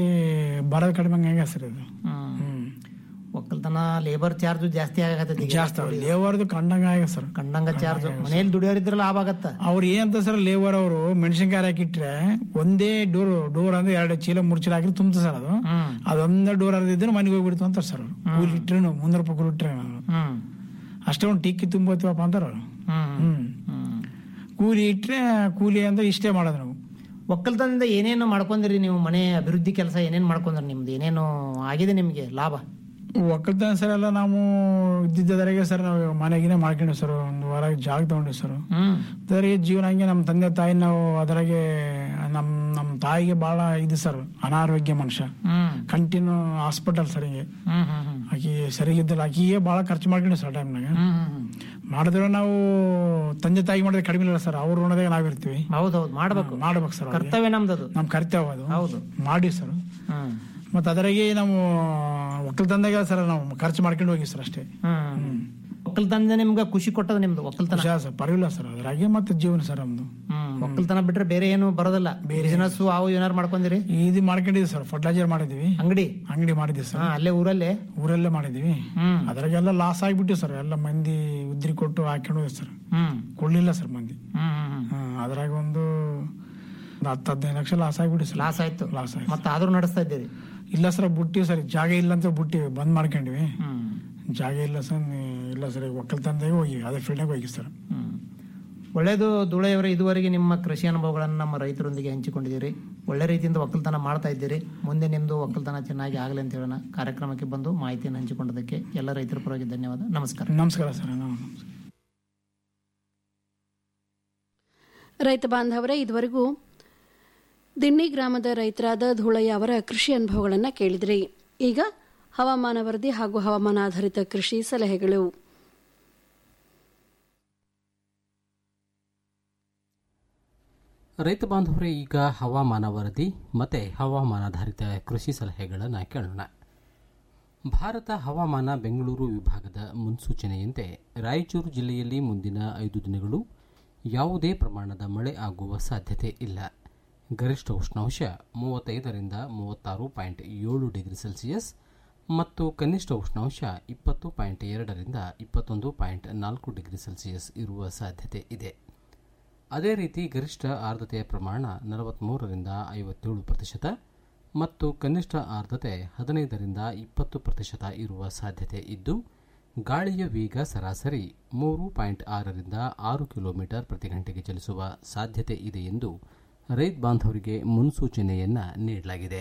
ಬರೋದು ಕಡಿಮೆ ಹಂಗೆ ಸರ್ ಇದು ಹ್ಮ್ ಒಕ್ಕಲ್ತನ ಲೇಬರ್ ಚಾರ್ಜ್ ಜಾಸ್ತಿ ಆಗತ್ತೆ ಜಾಸ್ತಿ ಲೇಬರ್ದು ಕಂಡಂಗ ಆಗ ಸರ್ ಕಂಡಂಗ ಚಾರ್ಜ್ ಮನೇಲಿ ದುಡಿಯೋರಿದ್ರೆ ಲಾಭ ಆಗತ್ತ ಅವ್ರು ಏನಂತ ಸರ್ ಲೇಬರ್ ಅವರು ಮೆಣಸಿನ್ಕಾಯಿ ಹಾಕಿಟ್ರೆ ಒಂದೇ ಡೋರ್ ಡೋರ್ ಅಂದ್ರೆ ಎರಡು ಚೀಲ ಮೂರು ಚೀಲ ಹಾಕಿ ತುಂಬ ಸರ್ ಅದು ಹ್ಮ್ ಅದೊಂದೇ ಡೋರ್ ಹರಿದಿದ್ರೆ ಮನೆಗೆ ಹೋಗ್ಬಿಡ್ತು ಅಂತಾರೆ ಸರ್ ಅವ್ರು ಕೂಲಿ ಇಟ್ರೆ ಮುನ್ನೂರು ರೂಪಾಯಿ ಕೂಲಿ ಇಟ್ರೆ ನಾನು ಹ್ಮ್ ಅಷ್ಟೇ ಒಂದು ಟಿಕ್ಕಿ ತುಂಬೋತೀವಪ್ಪ ಅಂತಾರ ಅವ್ರು ಹ್ಮ್ ಹ್ಮ್ ಹ್ಮ್ ಕೂಲಿ ಇಟ್ರೆ ಕೂಲಿ ಅಂದ್ರೆ ಇಷ್ಟೇ ಮಾಡೋದು ನಾವು ಒಕ್ಕಲ್ತನದಿಂದ ಏನೇನು ಮಾಡ್ಕೊಂಡಿರಿ ನೀವು ಮನೆ ಅಭಿವೃದ್ಧಿ ಕೆಲಸ ಏನೇನು ಮಾಡ್ಕೊಂಡ್ರಿ ನಿಮ್ದು ಏನೇನು ಆಗಿದೆ ನಿಮ್ಗೆ ಲಾಭ ಒಕ್ಕಲ್ತನ ಸರ್ ಎಲ್ಲ ನಾವು ಇದ್ದಿದ್ದವರೆಗೆ ಸರ್ ನಾವು ಮನೆಗಿನೇ ಮಾಡ್ಕೊಂಡ್ವಿ ಸರ್ ಒಂದು ವಾರ ಜಾಗ ತಗೊಂಡ್ವಿ ಸರ್ ಹ್ಮ್ ಅದರಿಗೆ ಜೀವನ ಹಂಗೆ ನಮ್ಮ ತಂದೆ ತಾಯಿ ನಾವು ಅದರಾಗೆ ನಮ್ಮ ನಮ್ಮ ತಾಯಿಗೆ ಬಹಳ ಇದು ಸರ್ ಅನಾರೋಗ್ಯ ಮನುಷ್ಯ ಹ್ಮ್ ಕಂಟಿನ್ಯೂ ಹಾಸ್ಪಿಟಲ್ ಸರ್ ಹಿಂಗೆ ಹ್ಮ್ ಹ್ಮ್ ಹ್ಮ್ ಆಕಿ ಸರಿಗಿದ್ದಿಲ್ಲ ಆಕಿಗೆ ಭಾಳ ಖರ್ಚು ಮಾಡ್ಕೊಂಡ್ವಿ ಸರ್ ಟೈಮ್ನಾಗ ಹ್ಮ್ ಹ್ಮ್ ಹ್ಮ್ ಮಾಡಿದ್ರೆ ನಾವು ತಂದೆ ತಾಯಿ ಮಾಡಿದ್ರೆ ಕಡಿಮೆ ಇಲ್ಲ ಸರ್ ಅವ್ರು ನೋಡಿದಾಗ ನಾವಿರ್ತೀವಿ ಹೌದೌದು ಮಾಡ್ಬೇಕು ಮಾಡ್ಬೇಕು ಸರ್ ಅವ್ರಿಗೆ. ಕರ್ತವ್ಯ ನಮ್ದದು ನಮ್ಮ ಕರ್ತವ್ಯ ಅದು ಹೌದು ಮಾಡಿ ಸರ್ ಹ್ಮ್ ಮತ್ತೆ ಅದರಾಗೆ ನಾವು ಒಕ್ಕಲ್ತನದಾಗ ಸರ್ ನಾವು ಖರ್ಚು ಮಾಡ್ಕೊಂಡು ಹೋಗಿ ಸರ್ ಅಷ್ಟೇ ಹ್ಮ್ ಒಕ್ಕಲ್ತನದಿಂದ ನಿಮ್ಗೆ ಖುಷಿ ಕೊಟ್ಟದ ನಿಮ್ದು ಒಕ್ಕಲ್ತನ ಖುಷಿ ಆದ ಸರ್ ಪರವಾಗಿಲ್ಲ ಸರ್ ಅದ್ರಾಗೆ ಮತ್ತೆ ಜೀವನ ಸರ್ ನಮ್ದು ಹ್ಮ್ ಒಕ್ಕಲ್ತನ ಬಿಟ್ರೆ ಬೇರೆ ಏನು ಬರೋದಿಲ್ಲ ಬಿಸಿನೆಸ್ ಅವು ಏನಾರು ಮಾಡ್ಕೊಂಡಿರಿ ಇದು ಮಾಡ್ಕೊಂಡಿದ್ವಿ ಸರ್ ಫರ್ಟಿಲೈಸರ್ ಮಾಡಿದ್ವಿ ಅಂಗಡಿ ಅಂಗಡಿ ಮಾಡಿದ್ವಿ ಹಾ ಸರ್ ಅಲ್ಲೇ ಊರಲ್ಲೇ ಊರಲ್ಲೇ ಮಾಡಿದ್ವಿ ಹ್ಮ್ ಅದ್ರಾಗೆಲ್ಲ ಲಾಸ್ ಆಗಿಬಿಟ್ಟು ಸರ್ ಎಲ್ಲ ಮಂದಿ ಉದ್ರಿ ಕೊಟ್ಟು ಹಾಕೊಂಡು ಹೋಗಿ ಸರ್ ಹ್ಮ್ ಕೊಳ್ಳಿಲ್ಲ ಸರ್ ಮಂದಿ ಹ್ಮ್ ಹ್ಮ್ ಹ್ಮ್, ಅದ್ರಾಗ ಒಂದು ಒಂದು ಹತ್ತು ಹದಿನೈದು ಲಕ್ಷ ಲಾಸ್ ಆಗಿಬಿಟ್ಟು ಸರ್ ಲಾಸ್ ಆಯ್ತು ಲಾಸ್ ಆಯ್ತು ಮತ್ತೆ ಆದ್ರೂ ನಡೆಸ್ತಾ ಇದ್ದೀರಿ ಇಲ್ಲ ಸರ್ ಬುಟ್ಟಿ ಸರ್ ಜಾಗ ಇಲ್ಲ ಅಂತ ಬುಟ್ಟಿ ಬಂದ್ ಮಾಡ್ಕೊಂಡ್ವಿ ಹ್ಮ್ ಜಾಗ ಇಲ್ಲ ಸರ್ ಇಲ್ಲ ಸರ್ ಈಗ ಒಕ್ಕಲ್ತನದಾಗ ಹೋಗಿ ಅದೇ ಫೀಲ್ಡಾಗ ಹೋಗಿ ಸರ್ ಹ್ಮ್. ಒಳ್ಳೇದು ಧೂಳೆಯವರ ಇದುವರೆಗೆ ನಿಮ್ಮ ಕೃಷಿ ಅನುಭವಗಳನ್ನು ನಮ್ಮ ರೈತರೊಂದಿಗೆ ಹಂಚಿಕೊಂಡಿದ್ದೀರಿ ಒಳ್ಳೆ ರೀತಿಯಿಂದ ಒಕ್ಕಲ್ತನ ಮಾಡ್ತಾ ಇದ್ದೀರಿ ಮುಂದೆ ನಿಮ್ಮದು ಒಕ್ಕಲ್ತನ ಚೆನ್ನಾಗಿ ಆಗಲಿ ಅಂತ ಹೇಳೋಣ ಕಾರ್ಯಕ್ರಮಕ್ಕೆ ಬಂದು ಮಾಹಿತಿಯನ್ನು ಹಂಚಿಕೊಂಡದಕ್ಕೆ ಎಲ್ಲ ರೈತರ ಪರವಾಗಿ ಧನ್ಯವಾದ ನಮಸ್ಕಾರ ನಮಸ್ಕಾರ ಸರ್ ನಾವು ರೈತ ಬಾಂಧವರೇ ಇದುವರೆಗೂ ದಿಣ್ಣಿ ಗ್ರಾಮದ ರೈತರಾದ ಧೂಳಯ್ಯ ಅವರ ಕೃಷಿ ಅನುಭವಗಳನ್ನು ಕೇಳಿದ್ರಿ ಈಗ ಹವಾಮಾನ ವರದಿ ಹಾಗೂ ಹವಾಮಾನ ಆಧಾರಿತ ಕೃಷಿ ಸಲಹೆಗಳು ರೈತ ಬಾಂಧವರೇ ಈಗ ಹವಾಮಾನ ವರದಿ ಮತ್ತು ಹವಾಮಾನಾಧಾರಿತ ಕೃಷಿ ಸಲಹೆಗಳನ್ನು ಕೇಳೋಣ ಭಾರತ ಹವಾಮಾನ ಬೆಂಗಳೂರು ವಿಭಾಗದ ಮುನ್ಸೂಚನೆಯಂತೆ ರಾಯಚೂರು ಜಿಲ್ಲೆಯಲ್ಲಿ ಮುಂದಿನ ಐದು ದಿನಗಳು ಯಾವುದೇ ಪ್ರಮಾಣದ ಮಳೆ ಆಗುವ ಸಾಧ್ಯತೆ ಇಲ್ಲ ಗರಿಷ್ಠ ಉಷ್ಣಾಂಶ ಮೂವತ್ತೈದರಿಂದ ಮೂವತ್ತಾರು ಪಾಯಿಂಟ್ ಏಳು ಡಿಗ್ರಿ ಸೆಲ್ಸಿಯಸ್ ಮತ್ತು ಕನಿಷ್ಠ ಉಷ್ಣಾಂಶ ಇಪ್ಪತ್ತು ಪಾಯಿಂಟ್ ಎರಡರಿಂದ ಇಪ್ಪತ್ತೊಂದು ಪಾಯಿಂಟ್ ನಾಲ್ಕು ಡಿಗ್ರಿ ಸೆಲ್ಸಿಯಸ್ ಇರುವ ಸಾಧ್ಯತೆ ಇದೆ ಅದೇ ರೀತಿ ಗರಿಷ್ಠ ಆರ್ದ್ರತೆಯ ಪ್ರಮಾಣ ನಲವತ್ತ್ಮೂರರಿಂದ ಐವತ್ತೇಳು ಪ್ರತಿಶತ ಮತ್ತು ಕನಿಷ್ಠ ಆರ್ದ್ರತೆ ಹದಿನೈದರಿಂದ ಇಪ್ಪತ್ತು ಪ್ರತಿಶತ ಇರುವ ಸಾಧ್ಯತೆ ಇದ್ದು ಗಾಳಿಯ ವೇಗ ಸರಾಸರಿ ಮೂರು ಪಾಯಿಂಟ್ ಆರರಿಂದ ಆರು ಕಿಲೋಮೀಟರ್ ಪ್ರತಿ ಗಂಟೆಗೆ ಚಲಿಸುವ ಸಾಧ್ಯತೆ ಇದೆ ಎಂದು ರೈತ ಬಾಂಧವರಿಗೆ ಮುನ್ಸೂಚನೆಯನ್ನ ನೀಡಲಾಗಿದೆ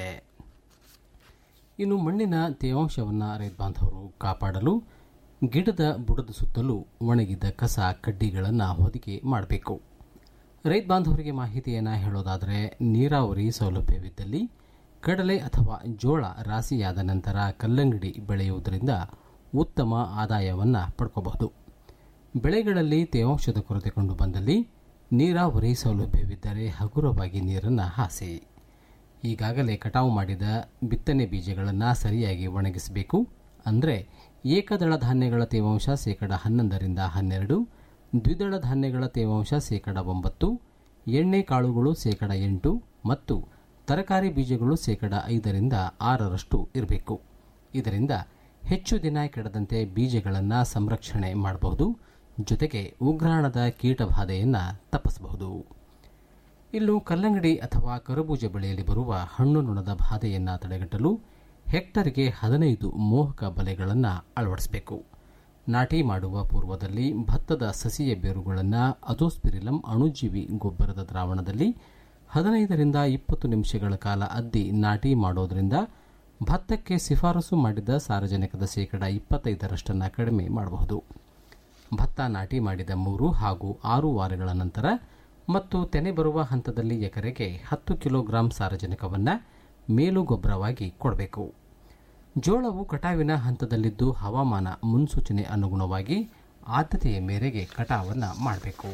ಇನ್ನು ಮಣ್ಣಿನ ತೇವಾಂಶವನ್ನು ರೈತ ಬಾಂಧವರು ಕಾಪಾಡಲು ಗಿಡದ ಬುಡದ ಸುತ್ತಲೂ ಒಣಗಿದ ಕಸ ಕಡ್ಡಿಗಳನ್ನು ಹೊದಿಕೆ ಮಾಡಬೇಕು ರೈತ ಬಾಂಧವರಿಗೆ ಮಾಹಿತಿಯನ್ನು ಹೇಳೋದಾದರೆ ನೀರಾವರಿ ಸೌಲಭ್ಯವಿದ್ದಲ್ಲಿ ಕಡಲೆ ಅಥವಾ ಜೋಳ ರಾಸಿಯಾದ ನಂತರ ಕಲ್ಲಂಗಡಿ ಬೆಳೆಯುವುದರಿಂದ ಉತ್ತಮ ಆದಾಯವನ್ನು ಪಡ್ಕೋಬಹುದು ಬೆಳೆಗಳಲ್ಲಿ ತೇವಾಂಶದ ಕೊರತೆ ಕಂಡು ಬಂದಲ್ಲಿ ನೀರಾವರಿ ಸೌಲಭ್ಯವಿದ್ದರೆ ಹಗುರವಾಗಿ ನೀರನ್ನು ಹಾಸಿ ಈಗಾಗಲೇ ಕಟಾವು ಮಾಡಿದ ಬಿತ್ತನೆ ಬೀಜಗಳನ್ನು ಸರಿಯಾಗಿ ಒಣಗಿಸಬೇಕು ಅಂದರೆ ಏಕದಳ ಧಾನ್ಯಗಳ ತೇವಾಂಶ ಶೇಕಡ ಹನ್ನೊಂದರಿಂದ ಹನ್ನೆರಡು ದ್ವಿದಳ ಧಾನ್ಯಗಳ ತೇವಾಂಶ ಶೇಕಡ ಒಂಬತ್ತು ಎಣ್ಣೆ ಕಾಳುಗಳು ಶೇಕಡ ಎಂಟು ಮತ್ತು ತರಕಾರಿ ಬೀಜಗಳು ಶೇಕಡ ಐದರಿಂದ ಆರರಷ್ಟು ಇರಬೇಕು ಇದರಿಂದ ಹೆಚ್ಚು ದಿನ ಕೆಡದಂತೆ ಬೀಜಗಳನ್ನು ಸಂರಕ್ಷಣೆ ಮಾಡಬಹುದು ಜೊತೆಗೆ ಉಗ್ರಾಣದ ಕೀಟಬಾಧೆಯನ್ನು ತಪ್ಪಿಸಬಹುದು ಇನ್ನು ಕಲ್ಲಂಗಡಿ ಅಥವಾ ಕರಬೂಜ ಬೆಳೆಯಲ್ಲಿ ಬರುವ ಹಣ್ಣು ನೊಣದ ಬಾಧೆಯನ್ನು ತಡೆಗಟ್ಟಲು ಹೆಕ್ಟರ್ಗೆ ಹದಿನೈದು ಮೋಹಕ ಬಲೆಗಳನ್ನು ಅಳವಡಿಸಬೇಕು ನಾಟಿ ಮಾಡುವ ಪೂರ್ವದಲ್ಲಿ ಭತ್ತದ ಸಸಿಯ ಬೇರುಗಳನ್ನು ಅಜೋಸ್ಪಿರಿಲಂ ಅಣುಜೀವಿ ಗೊಬ್ಬರದ ದ್ರಾವಣದಲ್ಲಿ ಹದಿನೈದರಿಂದ ಇಪ್ಪತ್ತು ನಿಮಿಷಗಳ ಕಾಲ ಅದ್ದಿ ನಾಟಿ ಮಾಡೋದ್ರಿಂದ ಭತ್ತಕ್ಕೆ ಶಿಫಾರಸು ಮಾಡಿದ ಸಾರಜನಕದ ಶೇಕಡ ಇಪ್ಪತ್ತೈದರಷ್ಟನ್ನು ಕಡಿಮೆ ಮಾಡಬಹುದು ಭತ್ತ ನಾಟಿ ಮಾಡಿದ ಮೂರು ಹಾಗೂ ಆರು ವಾರಗಳ ನಂತರ ಮತ್ತು ತೆನೆ ಬರುವ ಹಂತದಲ್ಲಿ ಎಕರೆಗೆ ಹತ್ತು ಕಿಲೋಗ್ರಾಂ ಸಾರಜನಕವನ್ನು ಮೇಲು ಗೊಬ್ಬರವಾಗಿ ಕೊಡಬೇಕು ಜೋಳವು ಕಟಾವಿನ ಹಂತದಲ್ಲಿದ್ದು ಹವಾಮಾನ ಮುನ್ಸೂಚನೆ ಅನುಗುಣವಾಗಿ ಆದ್ಯತೆಯ ಮೇರೆಗೆ ಕಟಾವನ್ನು ಮಾಡಬೇಕು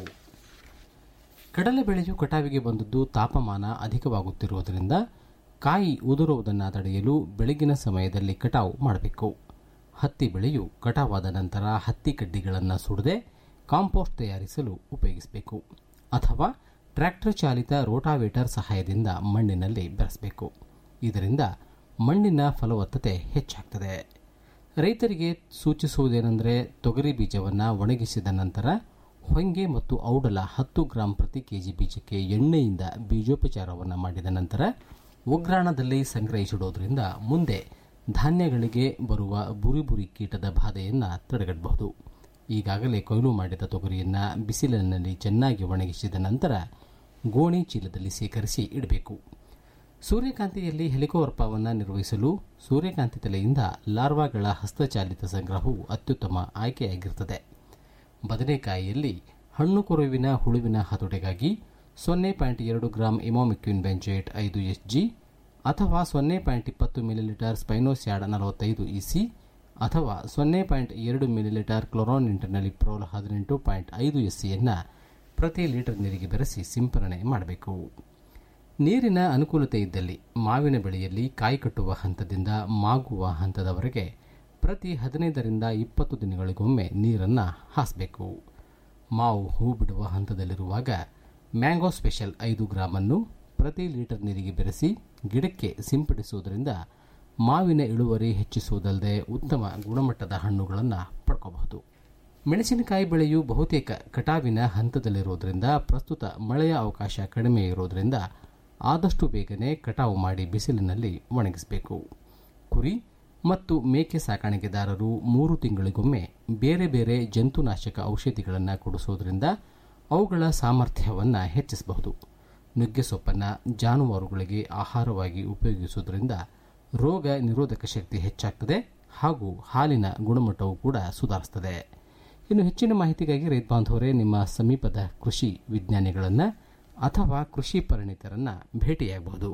ಕಡಲೆ ಬೆಳೆಯು ಕಟಾವಿಗೆ ಬಂದದ್ದು ತಾಪಮಾನ ಅಧಿಕವಾಗುತ್ತಿರುವುದರಿಂದ ಕಾಯಿ ಉದುರುವುದನ್ನು ತಡೆಯಲು ಬೆಳಗಿನ ಸಮಯದಲ್ಲಿ ಕಟಾವು ಮಾಡಬೇಕು ಹತ್ತಿ ಬೆಳೆಯು ಕಟಾವಾದ ನಂತರ ಹತ್ತಿ ಕಡ್ಡಿಗಳನ್ನು ಸುಡದೆ ಕಾಂಪೋಸ್ಟ್ ತಯಾರಿಸಲು ಉಪಯೋಗಿಸಬೇಕು ಅಥವಾ ಟ್ರ್ಯಾಕ್ಟರ್ ಚಾಲಿತ ರೋಟಾವೇಟರ್ ಸಹಾಯದಿಂದ ಮಣ್ಣಿನಲ್ಲಿ ಬೆರೆಸಬೇಕು ಇದರಿಂದ ಮಣ್ಣಿನ ಫಲವತ್ತತೆ ಹೆಚ್ಚಾಗ್ತದೆ ರೈತರಿಗೆ ಸೂಚಿಸುವುದೇನೆಂದರೆ ತೊಗರಿ ಬೀಜವನ್ನು ಒಣಗಿಸಿದ ನಂತರ ಹೊಂಗೆ ಮತ್ತು ಔಡಲ ಹತ್ತು ಗ್ರಾಂ ಪ್ರತಿ ಕೆಜಿ ಬೀಜಕ್ಕೆ ಎಣ್ಣೆಯಿಂದ ಬೀಜೋಪಚಾರವನ್ನು ಮಾಡಿದ ನಂತರ ಉಗ್ರಾಣದಲ್ಲಿ ಸಂಗ್ರಹಿಸಿಡೋದ್ರಿಂದ ಮುಂದೆ ಧಾನ್ಯಗಳಿಗೆ ಬರುವ ಬುರಿ ಬುರಿ ಕೀಟದ ಬಾಧೆಯನ್ನು ತಡೆಗಟ್ಟಬಹುದು ಈಗಾಗಲೇ ಕೊಯ್ಲು ಮಾಡಿದ ತೊಗರಿಯನ್ನು ಬಿಸಿಲಿನಲ್ಲಿ ಚೆನ್ನಾಗಿ ಒಣಗಿಸಿದ ನಂತರ ಗೋಣಿ ಚೀಲದಲ್ಲಿ ಸೇಕರಿಸಿ ಇಡಬೇಕು ಸೂರ್ಯಕಾಂತಿಯಲ್ಲಿ ಹೆಲಿಕೋವರ್ಪವನ್ನು ನಿರ್ವಹಿಸಲು ಸೂರ್ಯಕಾಂತಿ ತಲೆಯಿಂದ ಲಾರ್ವಾಗಳ ಹಸ್ತಚಾಲಿತ ಸಂಗ್ರಹವು ಅತ್ಯುತ್ತಮ ಆಯ್ಕೆಯಾಗಿರುತ್ತದೆ ಬದನೆಕಾಯಿಯಲ್ಲಿ ಹಣ್ಣು ಕೊರುವಿನ ಹುಳುವಿನ ಹತೋಟೆಗಾಗಿ ಸೊನ್ನೆ ಪಾಯಿಂಟ್ ಎರಡು ಗ್ರಾಂ ಇಮೋಮಿಕ್ವಿನ್ ಬೆಂಜೇಟ್ ಐದು ಎಸ್ ಜಿ ಅಥವಾ ಸೊನ್ನೆ ಪಾಯಿಂಟ್ ಇಪ್ಪತ್ತು ಮಿಲಿಲೀಟರ್ ಸ್ಪೈನೋಸ್ಯಾಡ್ ನಲವತ್ತೈದು ಇಸಿ ಅಥವಾ ಸೊನ್ನೆ ಪಾಯಿಂಟ್ ಎರಡು ಮಿಲಿಲೀಟರ್ ಕ್ಲೊರಾನ್ ಇಂಟರ್ನಲಿಪ್ರೋಲ್ ಹದಿನೆಂಟು ಪಾಯಿಂಟ್ ಐದು ಎಸ್ಸಿಯನ್ನು ಪ್ರತಿ ಲೀಟರ್ ನೀರಿಗೆ ಬೆರೆಸಿ ಸಿಂಪರಣೆ ಮಾಡಬೇಕು ನೀರಿನ ಅನುಕೂಲತೆ ಇದ್ದಲ್ಲಿ ಮಾವಿನ ಬೆಳೆಯಲ್ಲಿ ಕಾಯಿ ಕಟ್ಟುವ ಹಂತದಿಂದ ಮಾಗುವ ಹಂತದವರೆಗೆ ಪ್ರತಿ ಹದಿನೈದರಿಂದ ಇಪ್ಪತ್ತು ದಿನಗಳಿಗೊಮ್ಮೆ ನೀರನ್ನು ಹಾಸಬೇಕು ಮಾವು ಹೂ ಬಿಡುವ ಹಂತದಲ್ಲಿರುವಾಗ ಮ್ಯಾಂಗೋ ಸ್ಪೆಷಲ್ ಐದು ಗ್ರಾಮನ್ನು ಪ್ರತಿ ಲೀಟರ್ ನೀರಿಗೆ ಬೆರೆಸಿ ಗಿಡಕ್ಕೆ ಸಿಂಪಡಿಸುವುದರಿಂದ ಮಾವಿನ ಇಳುವರಿ ಹೆಚ್ಚಿಸುವುದಲ್ಲದೆ ಉತ್ತಮ ಗುಣಮಟ್ಟದ ಹಣ್ಣುಗಳನ್ನು ಪಡ್ಕೋಬಹುದು ಮೆಣಸಿನಕಾಯಿ ಬೆಳೆಯು ಬಹುತೇಕ ಕಟಾವಿನ ಹಂತದಲ್ಲಿರುವುದರಿಂದ ಪ್ರಸ್ತುತ ಮಳೆಯ ಅವಕಾಶ ಕಡಿಮೆ ಇರುವುದರಿಂದ ಆದಷ್ಟು ಬೇಗನೆ ಕಟಾವು ಮಾಡಿ ಬಿಸಿಲಿನಲ್ಲಿ ಒಣಗಿಸಬೇಕು ಕುರಿ ಮತ್ತು ಮೇಕೆ ಸಾಕಾಣಿಕೆದಾರರು ಮೂರು ತಿಂಗಳಿಗೊಮ್ಮೆ ಬೇರೆ ಬೇರೆ ಜಂತುನಾಶಕ ಔಷಧಿಗಳನ್ನು ಕೊಡಿಸೋದ್ರಿಂದ ಅವುಗಳ ಸಾಮರ್ಥ್ಯವನ್ನು ಹೆಚ್ಚಿಸಬಹುದು ನುಗ್ಗೆ ಸೊಪ್ಪನ್ನು ಜಾನುವಾರುಗಳಿಗೆ ಆಹಾರವಾಗಿ ಉಪಯೋಗಿಸುವುದರಿಂದ ರೋಗ ನಿರೋಧಕ ಶಕ್ತಿ ಹೆಚ್ಚಾಗ್ತದೆ ಹಾಗೂ ಹಾಲಿನ ಗುಣಮಟ್ಟವೂ ಕೂಡ ಸುಧಾರಿಸ್ತದೆ ಇನ್ನು ಹೆಚ್ಚಿನ ಮಾಹಿತಿಗಾಗಿ ರೈತ ಬಾಂಧವರೇ ನಿಮ್ಮ ಸಮೀಪದ ಕೃಷಿ ವಿಜ್ಞಾನಿಗಳನ್ನು ಅಥವಾ ಕೃಷಿ ಪರಿಣಿತರನ್ನು ಭೇಟಿಯಾಗಬಹುದು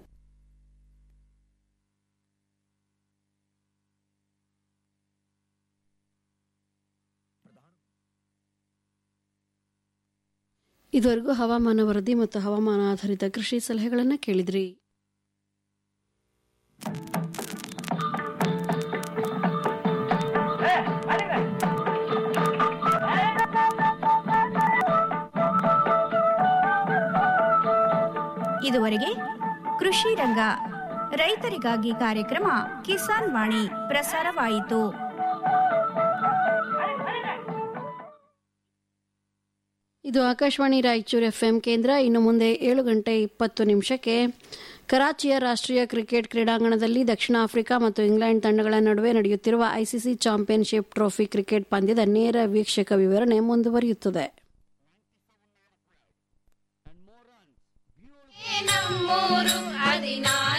ಇದುವರೆಗೂ ಹವಾಮಾನ ವರದಿ ಮತ್ತು ಹವಾಮಾನ ಆಧಾರಿತ ಕೃಷಿ ಸಲಹೆಗಳನ್ನು ಕೇಳಿದ್ರಿ ಇದುವರೆಗೆ ಕೃಷಿ ರಂಗ ರೈತರಿಗಾಗಿ ಕಾರ್ಯಕ್ರಮ ಕಿಸಾನ್ ವಾಣಿ ಪ್ರಸಾರವಾಯಿತು ಇದು ಆಕಾಶವಾಣಿ ರಾಯಚೂರು ಎಫ್ಎಂ ಕೇಂದ್ರ ಇನ್ನು ಮುಂದೆ ಏಳು ಗಂಟೆ ಇಪ್ಪತ್ತು ನಿಮಿಷಕ್ಕೆ ಕರಾಚಿಯ ರಾಷ್ಟ್ರೀಯ ಕ್ರಿಕೆಟ್ ಕ್ರೀಡಾಂಗಣದಲ್ಲಿ ದಕ್ಷಿಣ ಆಫ್ರಿಕಾ ಮತ್ತು ಇಂಗ್ಲೆಂಡ್ ತಂಡಗಳ ನಡುವೆ ನಡೆಯುತ್ತಿರುವ ಐಸಿಸಿ ಚಾಂಪಿಯನ್ಶಿಪ್ ಟ್ರೋಫಿ ಕ್ರಿಕೆಟ್ ಪಂದ್ಯದ ನೇರ ವೀಕ್ಷಕ ವಿವರಣೆ ಮುಂದುವರಿಯುತ್ತದೆ ನಮ್ಮೂರು ಹದಿನಾರು